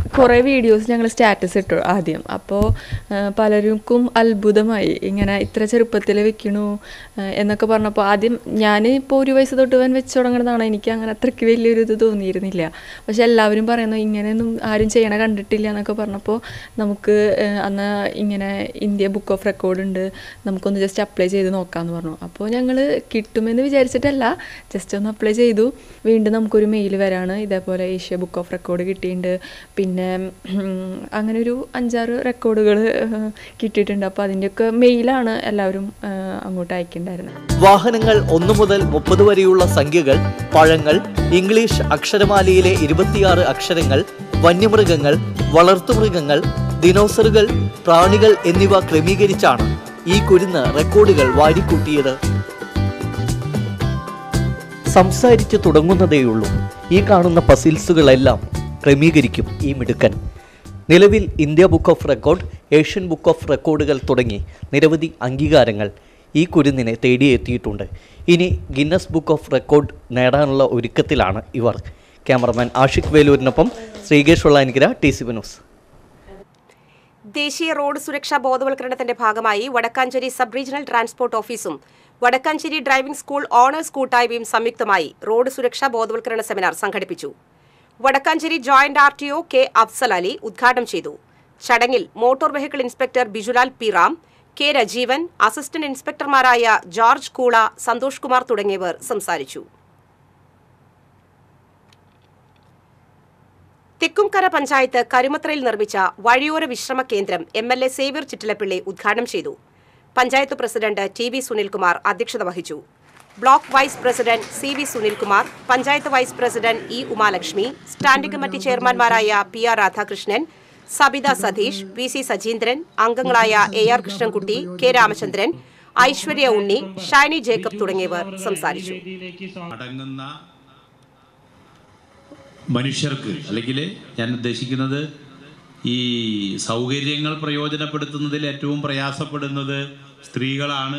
കുറേ വീഡിയോസ് ഞങ്ങൾ സ്റ്റാറ്റസ് ഇട്ടു ആദ്യം അപ്പോൾ പലർക്കും അത്ഭുതമായി ഇങ്ങനെ ഇത്ര ചെറുപ്പത്തിൽ വെക്കണു ആ, എന്നൊക്കെ പറഞ്ഞപ്പോൾ ആദ്യം ഞാൻ ഇപ്പോൾ ഒരു വയസ്സ് തൊട്ട് ഇവൻ വെച്ച് തുടങ്ങുന്നതാണ് എനിക്ക് അങ്ങനെ അത്രയ്ക്ക് വലിയൊരു ഇത് തോന്നിയിരുന്നില്ല പക്ഷെ എല്ലാവരും പറയുന്നു ഇങ്ങനെയൊന്നും ആരും ചെയ്യണ കണ്ടിട്ടില്ല എന്നൊക്കെ പറഞ്ഞപ്പോൾ നമുക്ക് ആ, അന്ന് ഇങ്ങനെ ഇന്ത്യ ബുക്ക് ഓഫ് റെക്കോർഡ് ഉണ്ട് നമുക്കൊന്ന് ജസ്റ്റ് അപ്ലൈ ചെയ്ത് നോക്കാമെന്ന് പറഞ്ഞു അപ്പോൾ ഞങ്ങൾ കിട്ടുമെന്ന് വിചാരിച്ചിട്ടല്ല ജസ്റ്റ് ഒന്ന് അപ്ലൈ ചെയ്തു വീണ്ടും നമുക്കൊരു മെയിൽ വരാണ് ഇതേപോലെ ഏഷ്യ ബുക്ക് ഓഫ് റെക്കോർഡ് കിട്ടിയിട്ടുണ്ട് പിന്നെ ഉം, അങ്ങനെ ഒരു അഞ്ചാറ് റെക്കോർഡുകൾ കിട്ടിയിട്ടുണ്ട് അപ്പോൾ അതിൻ്റെയൊക്കെ മെയിലാണ് എല്ലാവരും ആ, അങ്ങോട്ട് അയക്കേണ്ടായിരുന്നത് വാഹനങ്ങൾ ഒന്നു മുതൽ മുപ്പത് വരെയുള്ള സംഖ്യകൾ പഴങ്ങൾ ഇംഗ്ലീഷ് അക്ഷരമാലയിലെ ഇരുപത്തിയാറ് അക്ഷരങ്ങൾ വന്യമൃഗങ്ങൾ വളർത്തുമൃഗങ്ങൾ ദിനോസറുകൾ പ്രാണികൾ എന്നിവ ക്രമീകരിച്ചാണ് ഈ കുരുന്ന് റെക്കോർഡുകൾ വാരിക്കൂട്ടിയത് സംസാരിച്ചു തുടങ്ങുന്നതേയുള്ളൂ ഈ കാണുന്ന പസിൽസുകളെല്ലാം ക്രമീകരിക്കും ഈ മിടുക്കൻ നിലവിൽ India book of record Asian book of റെക്കോർഡുകൾ തുടങ്ങി നിരവധി അംഗീകാരങ്ങൾ ഈ കുരുന്നിനെ തേടിയെത്തിയിട്ടുണ്ട് ഇനി ഗിന്നസ് ബുക്ക് ഓഫ് റെക്കോർഡ് നേടാനുള്ള ഒരുക്കത്തിലാണ് ഇവർ ക്യാമറമാൻ ആഷിഖ് വേലൂരിനൊപ്പം Sreekesh Vellanikkara T C news ദേശീയ റോഡ് സുരക്ഷാ ബോധവൽക്കരണത്തിന്റെ ഭാഗമായി വടക്കാഞ്ചേരി സബ് റീജിയണൽ ട്രാൻസ്പോർട്ട് ഓഫീസും വടക്കാഞ്ചേരി ഡ്രൈവിംഗ് സ്കൂൾ ഓണേഴ്സ് കൂട്ടായ്മയും സംയുക്തമായി റോഡ് സുരക്ഷാ ബോധവൽക്കരണ സെമിനാർ സംഘടിപ്പിച്ചു Vadakkanchery joint R T O K Afsal Ali ഉദ്ഘാടനം ചെയ്തു ചടങ്ങിൽ motor vehicle inspector Bijulal P Ram K Rajeevan assistant ഇൻസ്പെക്ടർമാരായ ജോർജ് കൂള സന്തോഷ് കുമാർ തുടങ്ങിയവർ സംസാരിച്ചു തെക്കുംകര പഞ്ചായത്ത് കരുമത്രയിൽ നിർമ്മിച്ച വഴിയോര വിശ്രമ കേന്ദ്രം M L A Xavier Chittilappilly ഉദ്ഘാടനം ചെയ്തു panchayat president T V Sunilkumar അധ്യക്ഷത വഹിച്ചു block vice president C V Sunilkumar panchayat vice president E Umalakshmi standing committee ചെയർമാൻമാരായ P R Radhakrishnan Sabitha Satheesh V C Sajeendran അംഗങ്ങളായ A R Krishnankutty K Ramachandran Aishwarya Unni Shiny Jacob തുടങ്ങിയവർ സംസാരിച്ചു അടങ്ങുന്ന മനുഷ്യർക്ക് അല്ലെങ്കിൽ ഞാൻ ഉദ്ദേശിക്കുന്നത് ഈ സൗകര്യങ്ങൾ പ്രയോജനപ്പെടുത്തുന്നതിൽ ഏറ്റവും പ്രയാസപ്പെടുന്നത് സ്ത്രീകളാണ്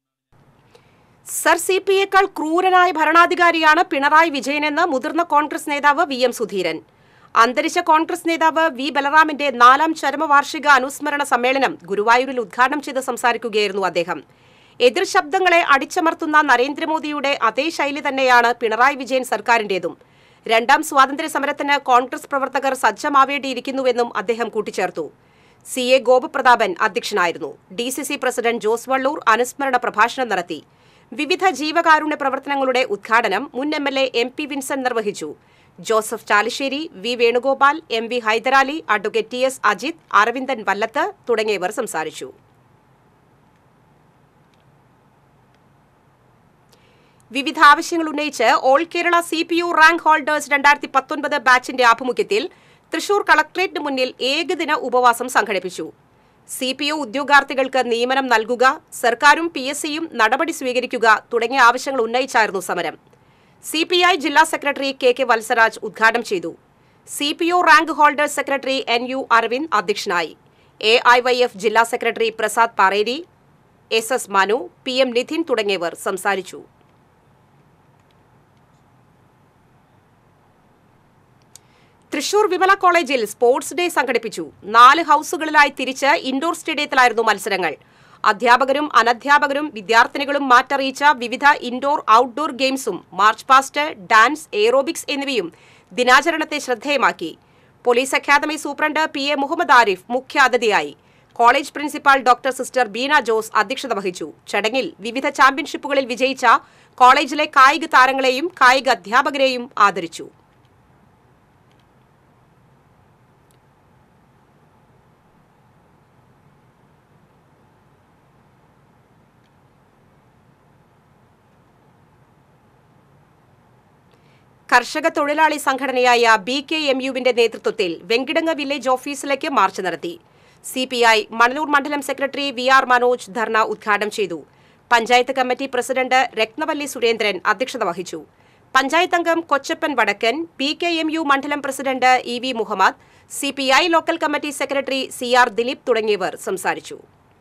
സർ സി പി യേക്കാൾ ക്രൂരനായ ഭരണാധികാരിയാണ് പിണറായി വിജയനെന്ന് മുതിർന്ന കോൺഗ്രസ് നേതാവ് വി എം സുധീരൻ അന്തരിച്ച കോൺഗ്രസ് നേതാവ് വി ബലറാമിന്റെ നാലാം ചരമവാർഷിക അനുസ്മരണ സമ്മേളനം ഗുരുവായൂരിൽ ഉദ്ഘാടനം ചെയ്ത് സംസാരിക്കുകയായിരുന്നു അദ്ദേഹം എതിർ ശബ്ദങ്ങളെ അടിച്ചമർത്തുന്ന നരേന്ദ്രമോദിയുടെ അതേ ശൈലി തന്നെയാണ് പിണറായി വിജയൻ സർക്കാരിന്റേതും രണ്ടാം സ്വാതന്ത്ര്യ സമരത്തിന് കോൺഗ്രസ് പ്രവർത്തകർ സജ്ജമാവേണ്ടിയിരിക്കുന്നുവെന്നും അദ്ദേഹം കൂട്ടിച്ചേർത്തു സി എ ഗോപപ്രതാപൻ അധ്യക്ഷനായിരുന്നു D C C president Jose Valloor അനുസ്മരണ പ്രഭാഷണം നടത്തി വിവിധ ജീവകാരുണ്യ പ്രവർത്തനങ്ങളുടെ ഉദ്ഘാടനം മുൻ M L A M P Vincent നിർവഹിച്ചു Joseph Chalissery V Venugopal M V Hydarali advocate T S Ajith Aravindan Vallath തുടങ്ങിയവർ സംസാരിച്ചു വിവിധ ആവശ്യങ്ങൾ ഉന്നയിച്ച് all Kerala C P U rank holders രണ്ടായിരത്തി പത്തൊൻപത് ബാച്ചിന്റെ ആഭിമുഖ്യത്തിൽ തൃശൂർ കളക്ടറേറ്റിന് മുന്നിൽ ഏകദിന ഉപവാസം സംഘടിപ്പിച്ചു സി പി യു ഉദ്യോഗാർത്ഥികൾക്ക് നിയമനം നൽകുക സർക്കാരും പി എസ് സിയും നടപടി സ്വീകരിക്കുക തുടങ്ങിയ ആവശ്യങ്ങൾ ഉന്നയിച്ചായിരുന്നു സമരം സി പി ഐ ജില്ലാ സെക്രട്ടറി കെ കെ വത്സരാജ് ഉദ്ഘാടനം ചെയ്തു C P O rank holders secretary N U Aravind അധ്യക്ഷനായി എ ഐ വൈ എഫ് ജില്ലാ secretary Prasad Pareri S S Manu P M Nidhin തുടങ്ങിയവർ സംസാരിച്ചു തൃശൂർ വിമല കോളേജിൽ സ്പോർട്സ് ഡേ സംഘടിപ്പിച്ചു നാല് ഹൌസുകളിലായി തിരിച്ച് ഇൻഡോർ സ്റ്റേഡിയത്തിലായിരുന്നു മത്സരങ്ങൾ അധ്യാപകരും അനധ്യാപകരും വിദ്യാർത്ഥിനികളും മാറ്ററിയിച്ച വിവിധ ഇൻഡോർ ഔട്ട്ഡോർ ഗെയിംസും മാർച്ച് പാസ്റ്റ് ഡാൻസ് എയറോബിക്സ് എന്നിവയും ദിനാചരണത്തെ ശ്രദ്ധേയമാക്കി police academy superintendent P A Muhammad Arif മുഖ്യ അതിഥിയായി college principal doctor sister Beena Jose അധ്യക്ഷത വഹിച്ചു ചടങ്ങിൽ വിവിധ ചാമ്പ്യൻഷിപ്പുകളിൽ വിജയിച്ച കോളേജിലെ കായിക താരങ്ങളെയും കായിക അധ്യാപകരെയും ആദരിച്ചു കർഷക തൊഴിലാളി സംഘടനയായ ബി കെ എം യുവിന്റെ നേതൃത്വത്തിൽ വെങ്കിടങ്ങ് വില്ലേജ് ഓഫീസിലേക്ക് മാർച്ച് നടത്തി സി പി ഐ മണലൂർ മണ്ഡലം secretary V R Manoj dharna ഉദ്ഘാടനം ചെയ്തു പഞ്ചായത്ത് കമ്മിറ്റി പ്രസിഡന്റ് രത്നവല്ലി സുരേന്ദ്രൻ അധ്യക്ഷത വഹിച്ചു പഞ്ചായത്ത് അംഗം Kochappan Vadakkan B K M U മണ്ഡലം president E V Muhammad C P I local committee secretary C R Dileep തുടങ്ങിയവർ സംസാരിച്ചു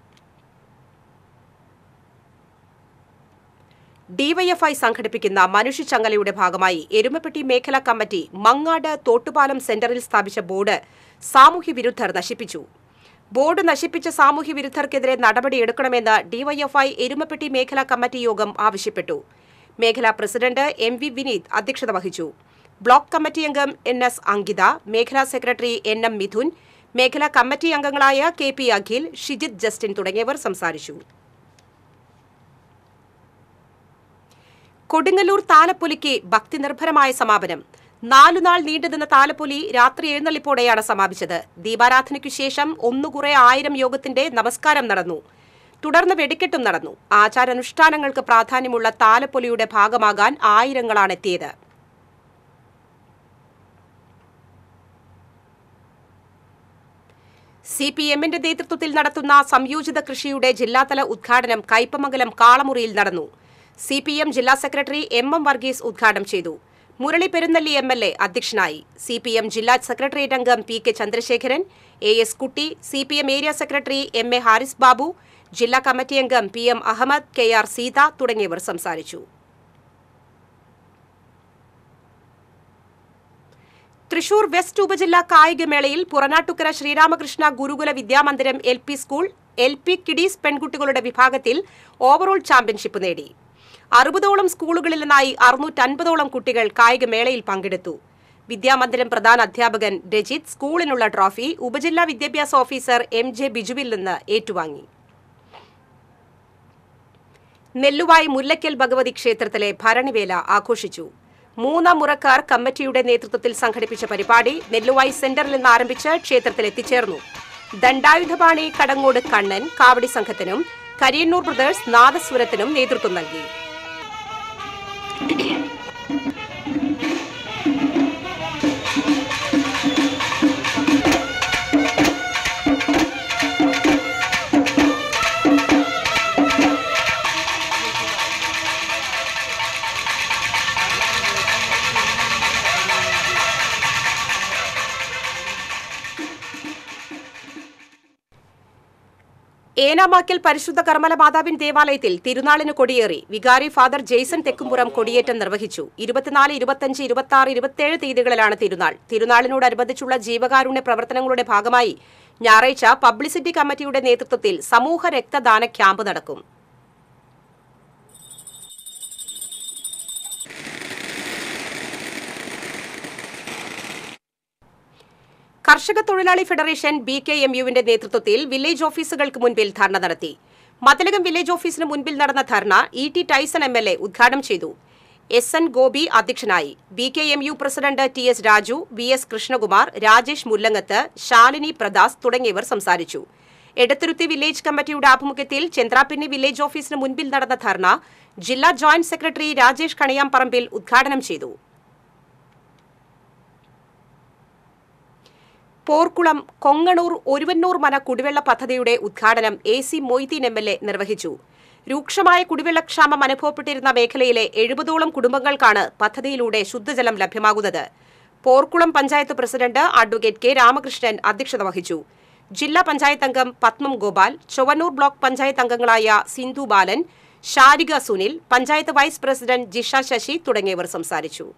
ഡിവൈഎഫ്ഐ സംഘടിപ്പിക്കുന്ന മനുഷ്യച്ചങ്ങലയുടെ ഭാഗമായി എരുമപ്പെട്ടി മേഖലാ കമ്മിറ്റി മങ്ങാട് തോട്ടുപാലം സെന്ററിൽ സ്ഥാപിച്ച ബോർഡ് സാമൂഹ്യ വിരുദ്ധർ നശിപ്പിച്ചു ബോർഡ് നശിപ്പിച്ച സാമൂഹ്യ വിരുദ്ധർക്കെതിരെ നടപടിയെടുക്കണമെന്ന് ഡിവൈഎഫ്ഐ എരുമപ്പെട്ടി മേഖലാ കമ്മിറ്റി യോഗം ആവശ്യപ്പെട്ടു മേഖലാ പ്രസിഡന്റ് എം വി വിനീത് അധ്യക്ഷത വഹിച്ചു ബ്ലോക്ക് കമ്മിറ്റി അംഗം എൻ എസ് അങ്കിത മേഖലാ സെക്രട്ടറി എൻ എം മിഥുൻ മേഖലാ കമ്മിറ്റി അംഗങ്ങളായ K P Akhil Shijith Justin തുടങ്ങിയവർ സംസാരിച്ചു കൊടുങ്ങല്ലൂർ താലപ്പൊലിക്ക് ഭക്തിനിർഭരമായ സമാപനം നാലുനാൾ നീണ്ടുനിന്ന താലപ്പൊലി രാത്രി എഴുന്നള്ളിപ്പോടെയാണ് സമാപിച്ചത് ദീപാരാധനയ്ക്കു ശേഷം ഒന്നുകുറെ ആയിരം യോഗത്തിന്റെ നമസ്കാരം നടന്നു തുടർന്ന് വെടിക്കെട്ടും നടന്നു ആചാരാനുഷ്ഠാനങ്ങൾക്ക് പ്രാധാന്യമുള്ള താലപ്പൊലിയുടെ ഭാഗമാകാൻ ആയിരങ്ങളാണ് എത്തിയത് സി പി എമ്മിന്റെ നേതൃത്വത്തിൽ നടത്തുന്ന സംയോജിത കൃഷിയുടെ ജില്ലാതല ഉദ്ഘാടനം കയ്പമംഗലം കാളമുറിയിൽ നടന്നു സി പി എം ജില്ലാ സെക്രട്ടറി എം എം വർഗീസ് ഉദ്ഘാടനം ചെയ്തു Murali Perunnelli M L A അധ്യക്ഷനായി സി പി എം ജില്ലാ സെക്രട്ടേറിയറ്റ് അംഗം P K Chandrasekharan A S Kutty C P M area secretary M A Haris Babu ജില്ലാ കമ്മിറ്റി അംഗം P M Ahammed K R Seetha തുടങ്ങിയവർ സംസാരിച്ചു തൃശൂർ വെസ്റ്റ് ഉപജില്ലാ കായികമേളയിൽ Puranattukara Sreeramakrishna Gurukula Vidyamandiram L P school L P kiddies പെൺകുട്ടികളുടെ വിഭാഗത്തിൽ ഓവറോൾ ചാമ്പ്യൻഷിപ്പ് നേടി അറുപതോളം സ്കൂളുകളിൽ നിന്നായി അറുന്നൂറ്റൻപതോളം കുട്ടികൾ കായികമേളയിൽ പങ്കെടുത്തു വിദ്യാമന്ദിരം പ്രധാന അധ്യാപകൻ രജിത് സ്കൂളിനുള്ള ട്രോഫി ഉപജില്ലാ വിദ്യാഭ്യാസ ഓഫീസർ എം ജെ ബിജുവിൽ നിന്ന് ഏറ്റുവാങ്ങി നെല്ലുവായി മുല്ലയ്ക്കൽ ഭഗവതി ക്ഷേത്രത്തിലെ ഭരണിവേല ആഘോഷിച്ചു മൂന്നാം മുറക്കാർ കമ്മിറ്റിയുടെ നേതൃത്വത്തിൽ സംഘടിപ്പിച്ച പരിപാടി നെല്ലുവായി സെന്ററിൽ നിന്ന് ആരംഭിച്ച് ക്ഷേത്രത്തിൽ എത്തിച്ചേർന്നു ദണ്ഡായുധപാണി കടങ്ങോട് കണ്ണൻ കാവടി സംഘത്തിനും കരിയന്നൂർ ബ്രദേഴ്സ് നാദസ്വരത്തിനും നേതൃത്വം നൽകി ഏനാമാക്കൽ പരിശുദ്ധ കർമ്മല മാതാവിൻ ദേവാലയത്തിൽ തിരുനാളിന് കൊടിയേറി വികാരി ഫാദർ ജെയ്സൺ തെക്കുംപുറം കൊടിയേറ്റം നിർവഹിച്ചു ഇരുപത്തിനാല് ഇരുപത്തഞ്ച് ഇരുപത്തി ആറ് ഇരുപത്തിയേഴ് തീയതികളിലാണ് തിരുനാൾ തിരുനാളിനോടനുബന്ധിച്ചുള്ള ജീവകാരുണ്യ പ്രവർത്തനങ്ങളുടെ ഭാഗമായി ഞായറാഴ്ച പബ്ലിസിറ്റി കമ്മിറ്റിയുടെ നേതൃത്വത്തിൽ സമൂഹ രക്തദാന ക്യാമ്പ് നടക്കും കർഷക തൊഴിലാളി ഫെഡറേഷൻ ബി കെ എം യുവിന്റെ നേതൃത്വത്തിൽ വില്ലേജ് ഓഫീസുകൾക്ക് മുൻപിൽ ധർണ നടത്തി മതലകം വില്ലേജ് ഓഫീസിന് മുൻപിൽ നടന്ന dharna E T Tyson M L A ഉദ്ഘാടനം ചെയ്തു എസ് എൻ ഗോപി അധ്യക്ഷനായി B K M U president T S Raju V S Krishnakumar Rajesh Mullangath Shalini Pradas തുടങ്ങിയവർ സംസാരിച്ചു എടത്തുരുത്തി വില്ലേജ് കമ്മിറ്റിയുടെ ആഭിമുഖ്യത്തിൽ ചെന്ത്രാപ്പിന്നി വില്ലേജ് ഓഫീസിന് മുൻപിൽ നടന്ന ധർണ ജില്ലാ ജോയിന്റ് സെക്രട്ടറി രാജേഷ് കണിയാമ്പറമ്പിൽ ഉദ്ഘാടനം ചെയ്തു പോർക്കുളം കൊങ്ങണൂർ ഒരുവന്നൂർ മന കുടിവെള്ള പദ്ധതിയുടെ ഉദ്ഘാടനം A C Moideen M L A നിർവഹിച്ചു രൂക്ഷമായ കുടിവെള്ളക്ഷാമം അനുഭവപ്പെട്ടിരുന്ന മേഖലയിലെ എഴുപതോളം കുടുംബങ്ങൾക്കാണ് പദ്ധതിയിലൂടെ ശുദ്ധജലം ലഭ്യമാകുന്നത് Porkulam panchayat president advocate K Ramakrishnan അധ്യക്ഷത വഹിച്ചു ജില്ലാ പഞ്ചായത്ത് അംഗം പത്മം ഗോപാൽ ചൊവ്വന്നൂർ ബ്ലോക്ക് പഞ്ചായത്ത് അംഗങ്ങളായ സിന്ധു ബാലൻ ഷാരിക സുനിൽ പഞ്ചായത്ത് വൈസ് പ്രസിഡന്റ് ജിഷ ശശി തുടങ്ങിയവർ സംസാരിച്ചു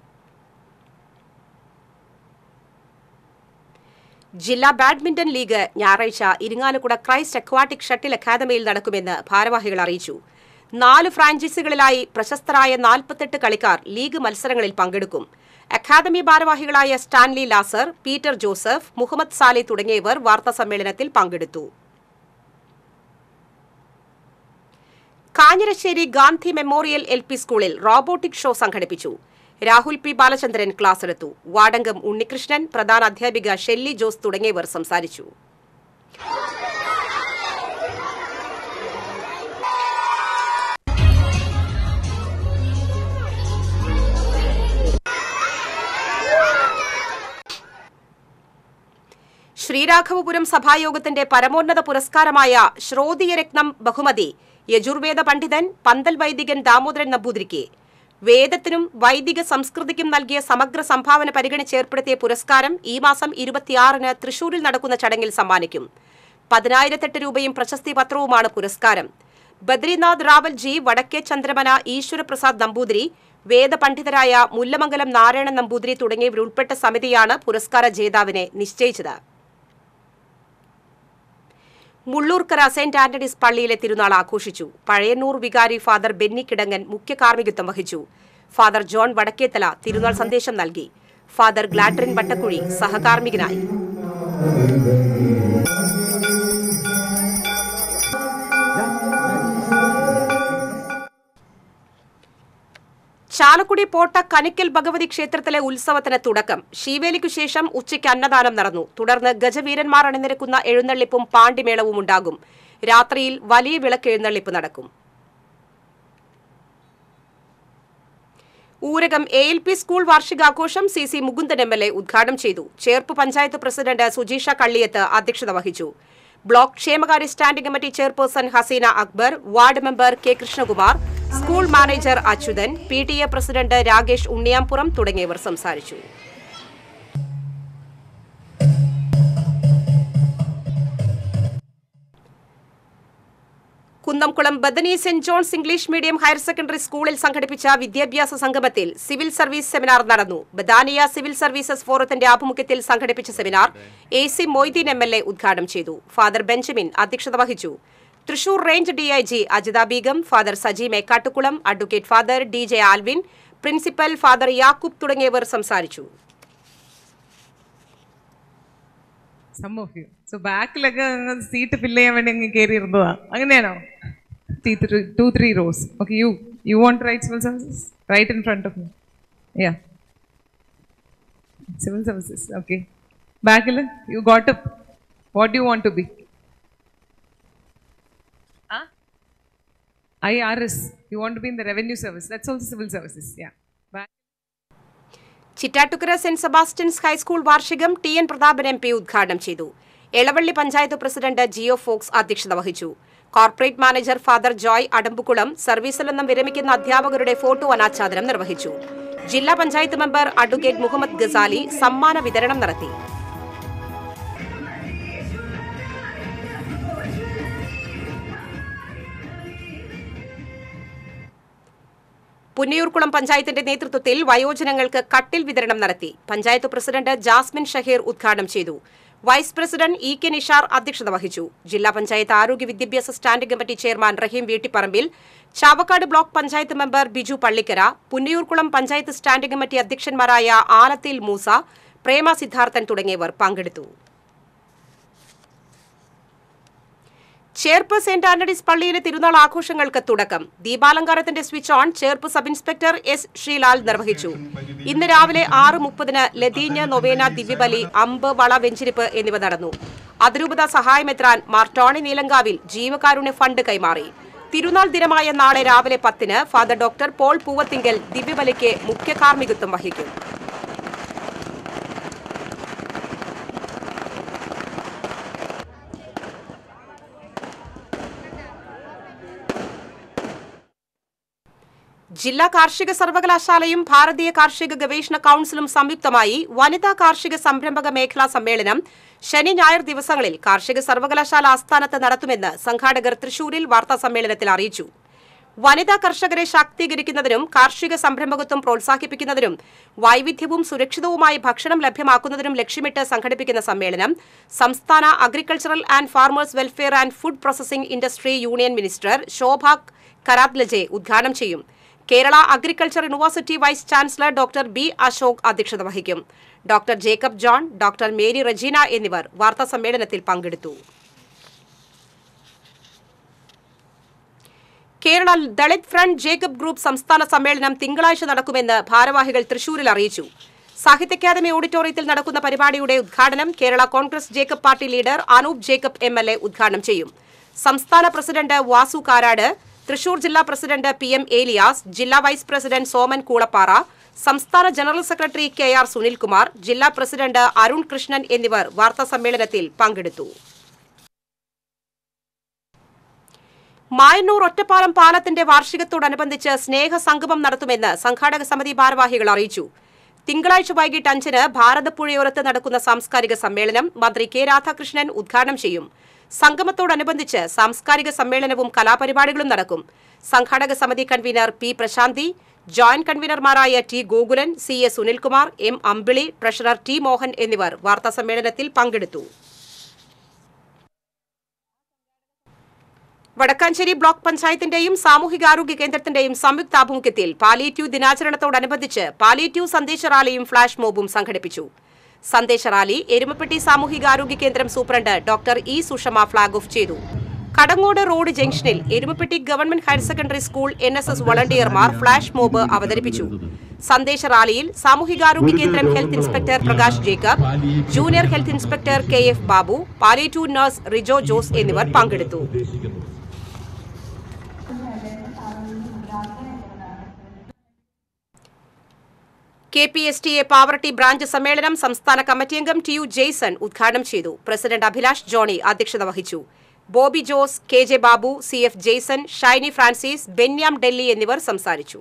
ജില്ലാ ബാഡ്മിന്റൺ ലീഗ് ഞായറാഴ്ച ഇരിങ്ങാലക്കുട ക്രൈസ്റ്റ് അക്വാട്ടിക് ഷട്ടിൽ അക്കാദമിയിൽ നടക്കുമെന്ന് ഭാരവാഹികൾ അറിയിച്ചു നാല് ഫ്രാഞ്ചൈസികളിലായി പ്രശസ്തരായ നാൽപ്പത്തെട്ട് കളിക്കാർ ലീഗ് മത്സരങ്ങളിൽ പങ്കെടുക്കും അക്കാദമി ഭാരവാഹികളായ Stanley Lazar Peter Joseph Muhammad Sali തുടങ്ങിയവർ വാർത്താസമ്മേളനത്തിൽ പങ്കെടുത്തു Kanjirassery Gandhi memorial L P സ്കൂളിൽ റോബോട്ടിക് ഷോ സംഘടിപ്പിച്ചു രാഹുൽ പി ബാലചന്ദ്രൻ ക്ലാസ് എടുത്തു വാടങ്കം ഉണ്ണികൃഷ്ണൻ പ്രധാന അധ്യാപിക ഷെല്ലി ജോസ് തുടങ്ങിയവർ സംസാരിച്ചു ശ്രീരാഘവപുരം സഭായോഗത്തിന്റെ പരമോന്നത പുരസ്കാരമായ ശ്രോതീയരത്നം ബഹുമതി യജുർവേദ പണ്ഡിതൻ പന്തൽ വൈദികൻ ദാമോദരൻ നമ്പൂതിരിക്ക് വേദത്തിനും വൈദിക സംസ്കൃതിക്കും നൽകിയ സമഗ്ര സംഭാവന പരിഗണിച്ച് ഏർപ്പെടുത്തിയ പുരസ്കാരം ഈ മാസം ഇരുപത്തിയാറിന് തൃശൂരിൽ നടക്കുന്ന ചടങ്ങിൽ സമ്മാനിക്കും പതിനായിരത്തെട്ട് രൂപയും പ്രശസ്തി പത്രവുമാണ് പുരസ്കാരം ബദ്രിനാഥ് റാവൽ ജി വടക്കേ ചന്ദ്രമന ഈശ്വരപ്രസാദ് നമ്പൂതിരി വേദപണ്ഡിതരായ മുല്ലമംഗലം നാരായണൻ നമ്പൂതിരി തുടങ്ങിയവരുൾപ്പെട്ട സമിതിയാണ് പുരസ്കാര ജേതാവിനെ നിശ്ചയിച്ചത് മുള്ളൂർക്കര സെന്റ് ആന്റണീസ് പള്ളിയിലെ തിരുനാൾ ആഘോഷിച്ചു പഴയന്നൂർ വികാരി ഫാദർ ബെന്നി കിടങ്ങൻ മുഖ്യ കാർമ്മികത്വം വഹിച്ചു ഫാദർ ജോൺ വടക്കേത്തല തിരുനാൾ സന്ദേശം നൽകി ഫാദർ ഗ്ലാഡ്രിൻ വട്ടക്കുഴി സഹകാർമ്മികനായി ചാലക്കുടി പോട്ട കനിക്കൽ ഭഗവതി ക്ഷേത്രത്തിലെ ഉത്സവത്തിന് തുടക്കം ശീവേലിക്കു ശേഷം ഉച്ചയ്ക്ക് അന്നദാനം നടന്നു തുടർന്ന് ഗജവീരന്മാർ അണിനിരക്കുന്ന എഴുന്നള്ളിപ്പും പാണ്ടിമേളവും ഉണ്ടാകും രാത്രിയിൽ വലിയ വിളക്ക് എഴുന്നള്ളിപ്പ് നടക്കും Oorakam A L P school വാർഷികാഘോഷം C C Mukundan M L A ഉദ്ഘാടനം ചെയ്തു ചേർപ്പ് പഞ്ചായത്ത് പ്രസിഡന്റ് സുജീഷ കള്ളിയത്ത് അധ്യക്ഷത വഹിച്ചു ബ്ലോക്ക് ക്ഷേമകാര്യ standing committee chairperson Haseena Akbar ward member K Krishnakumar school manager Achuthan P T A president Rakesh Unniyampuram തുടങ്ങിയവർ സംസാരിച്ചു Kunnamkulam Bethany saint John's English medium higher secondary സ്കൂളിൽ സംഘടിപ്പിച്ച വിദ്യാഭ്യാസ സംഗമത്തിൽ സിവിൽ സർവീസ് സെമിനാർ നടന്നു ബദാനിയ സിവിൽ സർവീസസ് ഫോറത്തിന്റെ ആഭിമുഖ്യത്തിൽ സംഘടിപ്പിച്ച seminar A C Moideen M L A ഉദ്ഘാടനം ചെയ്തു ഫാദർ ബെഞ്ചമിൻ അധ്യക്ഷത വഹിച്ചു Thrissur range DIG Ajitha Begum father Saji Mekkattukulam advocate father D J Alvin principal father Yakoob തുടങ്ങിയവർ സംസാരിച്ചു സം ഓഫ് യു സോ ബാക്കിലൊക്കെ സീറ്റ് ഫില്ല് ചെയ്യാൻ വേണ്ടി അങ്ങ് കയറി ഇരുന്നതാ അങ്ങനെയാണോ two three rows okay you you want right civil services right in front of me yeah civil services okay ബാക്കിൽ you got up what you want to be I R S you want to be in the revenue service that's also civil services yeah Chittattukara saint Sebastian's high school വാർഷികം T N Prathapan M P ഉദ്ഘാടനം ചെയ്തു Elavally panchayat president Jeo Fox അധ്യക്ഷത വഹിച്ചു corporate manager father Joy Adambukulam സർവീസിൽ നിന്നും വിരമിക്കുന്ന അധ്യാപകരുടെ photo അനാച്ഛാദനം നിർവഹിച്ചു ജില്ലാ പഞ്ചായത്ത് മെമ്പർ അഡ്വക്കേറ്റ് മുഹമ്മദ് ഗസാലി സമ്മാന വിതരണം നടത്തി പുന്നയൂർക്കുളം പഞ്ചായത്തിന്റെ നേതൃത്വത്തിൽ വയോജനങ്ങൾക്ക് കട്ടിൽ വിതരണം നടത്തി പഞ്ചായത്ത് പ്രസിഡന്റ് ജാസ്മിൻ ഷഹീർ ഉദ്ഘാടനം ചെയ്തു vice president E K Nishar അധ്യക്ഷത വഹിച്ചു ജില്ലാ പഞ്ചായത്ത് ആരോഗ്യ വിദ്യാഭ്യാസ standing committee chairman Rahim Veettipparambil Chavakkad block panchayat member Biju Pallikkara Punnayurkulam panchayat standing committee അധ്യക്ഷന്മാരായ ആലത്തിൽ മൂസ പ്രേമ സിദ്ധാർത്ഥൻ തുടങ്ങിയവർ പങ്കെടുത്തു ചേർപ്പ് സെന്റ് ആന്റണീസ് പള്ളിയിലെ തിരുനാൾ ആഘോഷങ്ങൾക്ക് തുടക്കം ദീപാലങ്കാരത്തിന്റെ switch on Cherpu sub inspector S Sreelal നിർവഹിച്ചു ഇന്ന് രാവിലെ ആറ് മുപ്പതിന് ലതീഞ്ഞ് നൊവേന ദിവ്യബലി അമ്പ് വള വെഞ്ചിരിപ്പ് എന്നിവ നടന്നു അതിരൂപത സഹായമെത്രാൻ മാർ ടോണി നീലങ്കാവിൽ ജീവകാരുണ്യ ഫണ്ട് കൈമാറി തിരുനാൾ ദിനമായ നാളെ രാവിലെ പത്തിന് ഫാദർ ഡോക്ടർ പോൾ പൂവത്തിങ്കൽ ദിവ്യബലിക്ക് മുഖ്യ കാർമ്മികത്വം വഹിക്കും ജില്ലാ കാർഷിക സർവകലാശാലയും ഭാരതീയ കാർഷിക ഗവേഷണ കൌൺസിലും സംയുക്തമായി വനിതാ കാർഷിക സംരംഭക മേഖലാ സമ്മേളനം ശനി ഞായർ ദിവസങ്ങളിൽ കാർഷിക സർവകലാശാല ആസ്ഥാനത്ത് നടത്തുമെന്ന് സംഘാടകർ തൃശൂരിൽ വാർത്താ സമ്മേളനത്തിൽ അറിയിച്ചു വനിതാ കർഷകരെ ശാക്തീകരിക്കുന്നതിനും കാർഷിക സംരംഭകത്വം പ്രോത്സാഹിപ്പിക്കുന്നതിനും വൈവിധ്യവും സുരക്ഷിതവുമായ ഭക്ഷണം ലഭ്യമാക്കുന്നതിനും ലക്ഷ്യമിട്ട് സംഘടിപ്പിക്കുന്ന സമ്മേളനം സംസ്ഥാന agricultural and farmers welfare and food processing industry union minister Shobha Karandlaje ഉദ്ഘാടനം ചെയ്യും Kerala agriculture university vice chancellor doctor B Ashok അധ്യക്ഷത വഹിക്കും doctor Jacob John doctor Mary Regina എന്നിവർ വാർത്താ സമ്മേളനത്തിൽ പങ്കെടുത്തു Kerala Dalit front Jacob group സംസ്ഥാന സമ്മേളനം തിങ്കളാഴ്ച നടക്കുമെന്ന് ഭാരവാഹികൾ തൃശൂരിൽ അറിയിച്ചു സാഹിത്യ അക്കാദമി ഓഡിറ്റോറിയത്തിൽ നടക്കുന്ന പരിപാടിയുടെ ഉദ്ഘാടനം Kerala congress Jacob party leader Anoop Jacob M L A ഉദ്ഘാടനം ചെയ്യും സംസ്ഥാന പ്രസിഡന്റ് വാസു കാരാട് തൃശൂർ ജില്ലാ പ്രസിഡന്റ് പി എം ഏലിയാസ് ജില്ലാ വൈസ് പ്രസിഡന്റ് സോമൻ കൂളപ്പാറ സംസ്ഥാന general secretary K R Sunilkumar ജില്ലാ പ്രസിഡന്റ് അരുൺ കൃഷ്ണൻ എന്നിവർ വാർത്താ സമ്മേളനത്തിൽ പങ്കെടുത്തു മായന്നൂർ ഒറ്റപ്പാലം പാലത്തിന്റെ വാർഷികത്തോടനുബന്ധിച്ച് സ്നേഹസംഗമം നടത്തുമെന്ന് സംഘാടക സമിതി ഭാരവാഹികൾ അറിയിച്ചു തിങ്കളാഴ്ച വൈകിട്ട് അഞ്ചിന് ഭാരതപ്പുഴയോരത്ത് നടക്കുന്ന സാംസ്കാരിക സമ്മേളനം മന്ത്രി കെ രാധാകൃഷ്ണൻ ഉദ്ഘാടനം ചെയ്യും സംഗമത്തോടനുബന്ധിച്ച് സാംസ്കാരിക സമ്മേളനവും കലാപരിപാടികളും നടക്കും സംഘാടക സമിതി കൺവീനർ പി പ്രശാന്തി ജോയിന്റ് കൺവീനർമാരായ T Gokulan C S Sunilkumar M Ambili treasurer T Mohan എന്നിവർ വാർത്താസമ്മേളനത്തിൽ പങ്കെടുത്തു വടക്കാഞ്ചേരി ബ്ലോക്ക് പഞ്ചായത്തിന്റെയും സാമൂഹികാരോഗ്യ കേന്ദ്രത്തിന്റെയും സംയുക്താഭിമുഖ്യത്തിൽ പാലിയേറ്റീവ് ദിനാചരണത്തോടനുബന്ധിച്ച് പാലിയേറ്റീവ് സന്ദേശ റാലിയും ഫ്ളാഷ് മോബും സംഘടിപ്പിച്ചു സന്ദേശ റാലി എരുമപ്പെട്ടി സാമൂഹികാരോഗ്യ കേന്ദ്രം superintendent doctor E Sushama flag off ചെയ്തു കടങ്ങോട് റോഡ് ജംഗ്ഷനിൽ Erumapetty government higher secondary school N S S വളണ്ടിയർമാർ ഫ്ളാഷ് മോബ് അവതരിപ്പിച്ചു സന്ദേശ റാലിയിൽ സാമൂഹികാരോഗ്യ കേന്ദ്രം health inspector Prakash Jacob junior health inspector K F Babu palliative nurse Rijo Jose എന്നിവർ പങ്കെടുത്തു K P S T A Pavaratty branch സമ്മേളനം സംസ്ഥാന കമ്മിറ്റി അംഗം ടി യു ജെയ്സൺ ഉദ്ഘാടനം ചെയ്തു പ്രസിഡന്റ് അഭിലാഷ് ജോണി അധ്യക്ഷത വഹിച്ചു Bobby Jose K J Babu C F Jaison Shiny Francis Benyam Delly എന്നിവർ സംസാരിച്ചു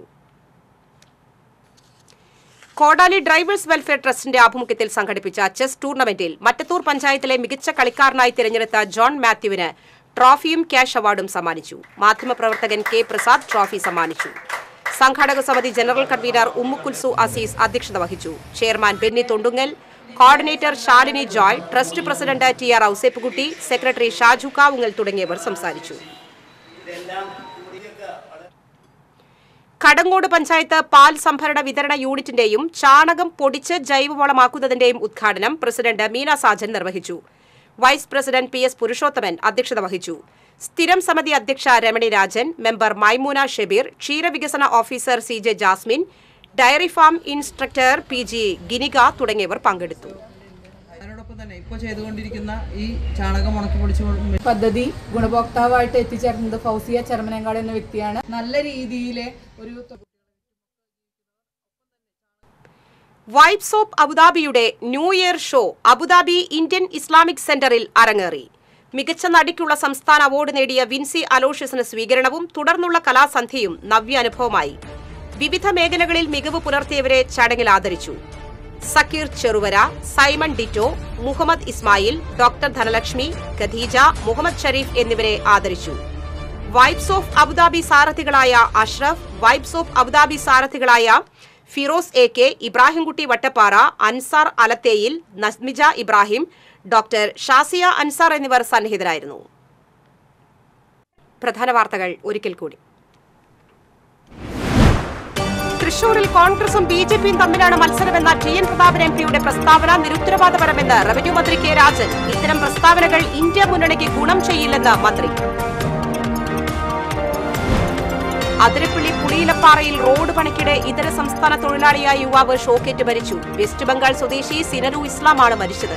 കോടാലി ഡ്രൈവേഴ്സ് വെൽഫെയർ ട്രസ്റ്റിന്റെ ആഭിമുഖ്യത്തിൽ സംഘടിപ്പിച്ച ചെസ് ടൂർണമെന്റിൽ മറ്റത്തൂർ പഞ്ചായത്തിലെ മികച്ച കളിക്കാരനായി തിരഞ്ഞെടുത്ത ജോൺ മാത്യുവിന് ട്രോഫിയും ക്യാഷ് അവാർഡും സമ്മാനിച്ചു മാധ്യമപ്രവർത്തകൻ കെ പ്രസാദ് ട്രോഫി സമ്മാനിച്ചു സംഘാടക സമിതി ജനറൽ കൺവീനർ ഉമ്മുക്കുൽസു അസീസ് അധ്യക്ഷത വഹിച്ചു chairman Benny Thondungal coordinator Shalini Joy trust president T R Ouseppukutty secretary Shaju Kavungal തുടങ്ങിയവർ സംസാരിച്ചു കടങ്ങോട് പഞ്ചായത്ത് പാൽ സംഭരണ വിതരണ യൂണിറ്റിന്റെയും ചാണകം പൊടിച്ച് ജൈവവളമാക്കുന്നതിന്റെയും ഉദ്ഘാടനം പ്രസിഡന്റ് മീന സാജൻ നിർവഹിച്ചു vice president P S Purushothaman അധ്യക്ഷത വഹിച്ചു സ്ഥിരം സമിതി അധ്യക്ഷ രമണി രാജൻ മെമ്പർ മൈമൂന ഷെബീർ ക്ഷീരവികസന officer C J Jasmine dairy farm instructor P G Ginika തുടങ്ങിയവർ പങ്കെടുത്തു അതിനോടൊപ്പം തന്നെ ഇപ്പോൾ ചെയ്തുകൊണ്ടിരിക്കുന്ന ഈ ചാണകം ഉണക്കി പൊടിച്ചു പദ്ധതി ഗുണഭോക്താവായിട്ട് എത്തിച്ചേർന്നത് ഫൗസിയ ചെറുമനങ്കാട് എന്ന വ്യക്തിയാണ് നല്ല രീതിയിൽ ഒരു വൈബ്സ് ഓഫ് അബുദാബിയുടെ new year show Abu Dhabi Indian Islamic സെന്ററിൽ അരങ്ങേറി മികച്ച നടിക്കുള്ള സംസ്ഥാന അവാർഡ് നേടിയ വിൻസി അലോഷ്യസിന് സ്വീകരണവും തുടർന്നുള്ള കലാസന്ധ്യയും നവ്യാനുഭവമായി വിവിധ മേഖലകളിൽ മികവ് പുലർത്തിയവരെ ചടങ്ങിൽ ആദരിച്ചു സക്കീർ ചെറുവര സൈമൺ ഡിറ്റോ മുഹമ്മദ് ഇസ്മായിൽ ഡോക്ടർ ധനലക്ഷ്മി ഖദീജ മുഹമ്മദ് ഷരീഫ് എന്നിവരെ ആദരിച്ചു വൈബ്സ് ഓഫ് അബുദാബി സാരഥികളായ അഷ്റഫ് വൈബ്സ് ഓഫ് അബുദാബി സാരഥികളായ Firoz A K Ibrahimkutty Vattappara Ansar Alatheyil Nasmija Ibrahim doctor Shazia Ansar എന്നിവർ സന്നിഹിതരായിരുന്നു പ്രധാന വാർത്തകൾ ഒരിക്കൽ കൂടി തൃശൂരിൽ കോൺഗ്രസും ബി ജെ പിയും തമ്മിലാണ് മത്സരമെന്ന ടി എൻ പ്രതാപൻ എം പിയുടെ പ്രസ്താവന നിരുത്തരവാദപരമെന്ന് റവന്യൂ മന്ത്രി കെ രാജൻ ഇത്തരം പ്രസ്താവനകൾ ഇന്ത്യ മുന്നണിക്ക് ഗുണം ചെയ്യില്ലെന്ന് മന്ത്രി അതിരപ്പള്ളി പുളിയിലപ്പാറയിൽ റോഡ് പണിക്കിടെ ഇതര സംസ്ഥാന തൊഴിലാളിയായ യുവാവ് ഷോക്കേറ്റ് മരിച്ചു വെസ്റ്റ് ബംഗാൾ സ്വദേശി സിനരു ഇസ്ലാമാണ് മരിച്ചത്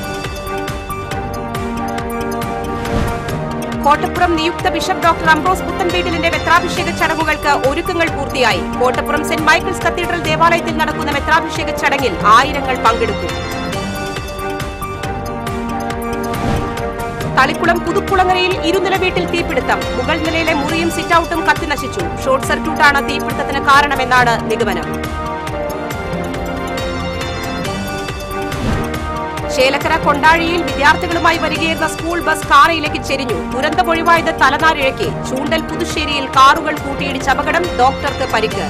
കോട്ടപ്പുറം നിയുക്ത ബിഷപ്പ് ഡോക്ടർ അംബ്രോസ് പുത്തൻവീട്ടിലിന്റെ മെത്രാഭിഷേക ചടങ്ങുകൾക്ക് ഒരുക്കങ്ങൾ പൂർത്തിയായി കോട്ടപ്പുറം സെന്റ് മൈക്കിൾസ് കത്തീഡ്രൽ ദേവാലയത്തിൽ നടക്കുന്ന മെത്രാഭിഷേക ചടങ്ങിൽ ആയിരങ്ങൾ പങ്കെടുക്കും തളിക്കുളം പുതുക്കുളങ്ങരയിൽ ഇരുനില വീട്ടിൽ തീപിടുത്തം മുകൾ നിലയിലെ മുറിയും സിറ്റൌട്ടും കത്തിനശിച്ചു ഷോർട്ട് സർക്യൂട്ടാണ് തീപിടുത്തത്തിന് കാരണമെന്നാണ് നിഗമനം ചേലക്കര കൊണ്ടാഴിയിൽ വിദ്യാർത്ഥികളുമായി വരികയായിരുന്ന സ്കൂൾ ബസ് കാറയിലേക്ക് ചെരിഞ്ഞു ദുരന്തമൊഴിവായത് തലനാരിഴയ്ക്ക് ചൂണ്ടൽ പുതുശ്ശേരിയിൽ കാറുകൾ കൂട്ടിയിടിച്ച അപകടം ഡോക്ടർക്ക് പരിക്ക്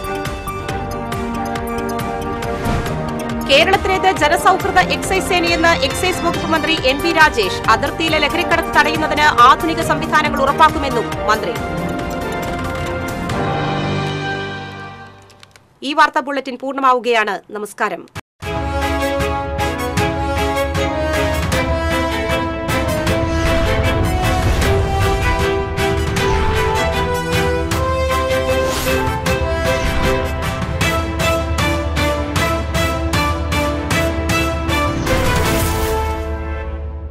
കേരളത്തിലേത് ജനസൗഹൃദ എക്സൈസ് സേനയെന്ന് എക്സൈസ് വകുപ്പ് മന്ത്രി എൻ വി രാജേഷ് അതിർത്തിയിലെ ലഹരിക്കടത്ത് തടയുന്നതിന് ആധുനിക സംവിധാനങ്ങൾ ഉറപ്പാക്കുമെന്നും മന്ത്രി ഈ വാർത്താ ബുള്ളറ്റിൻ പൂർണ്ണമാവുകയാണ് നമസ്കാരം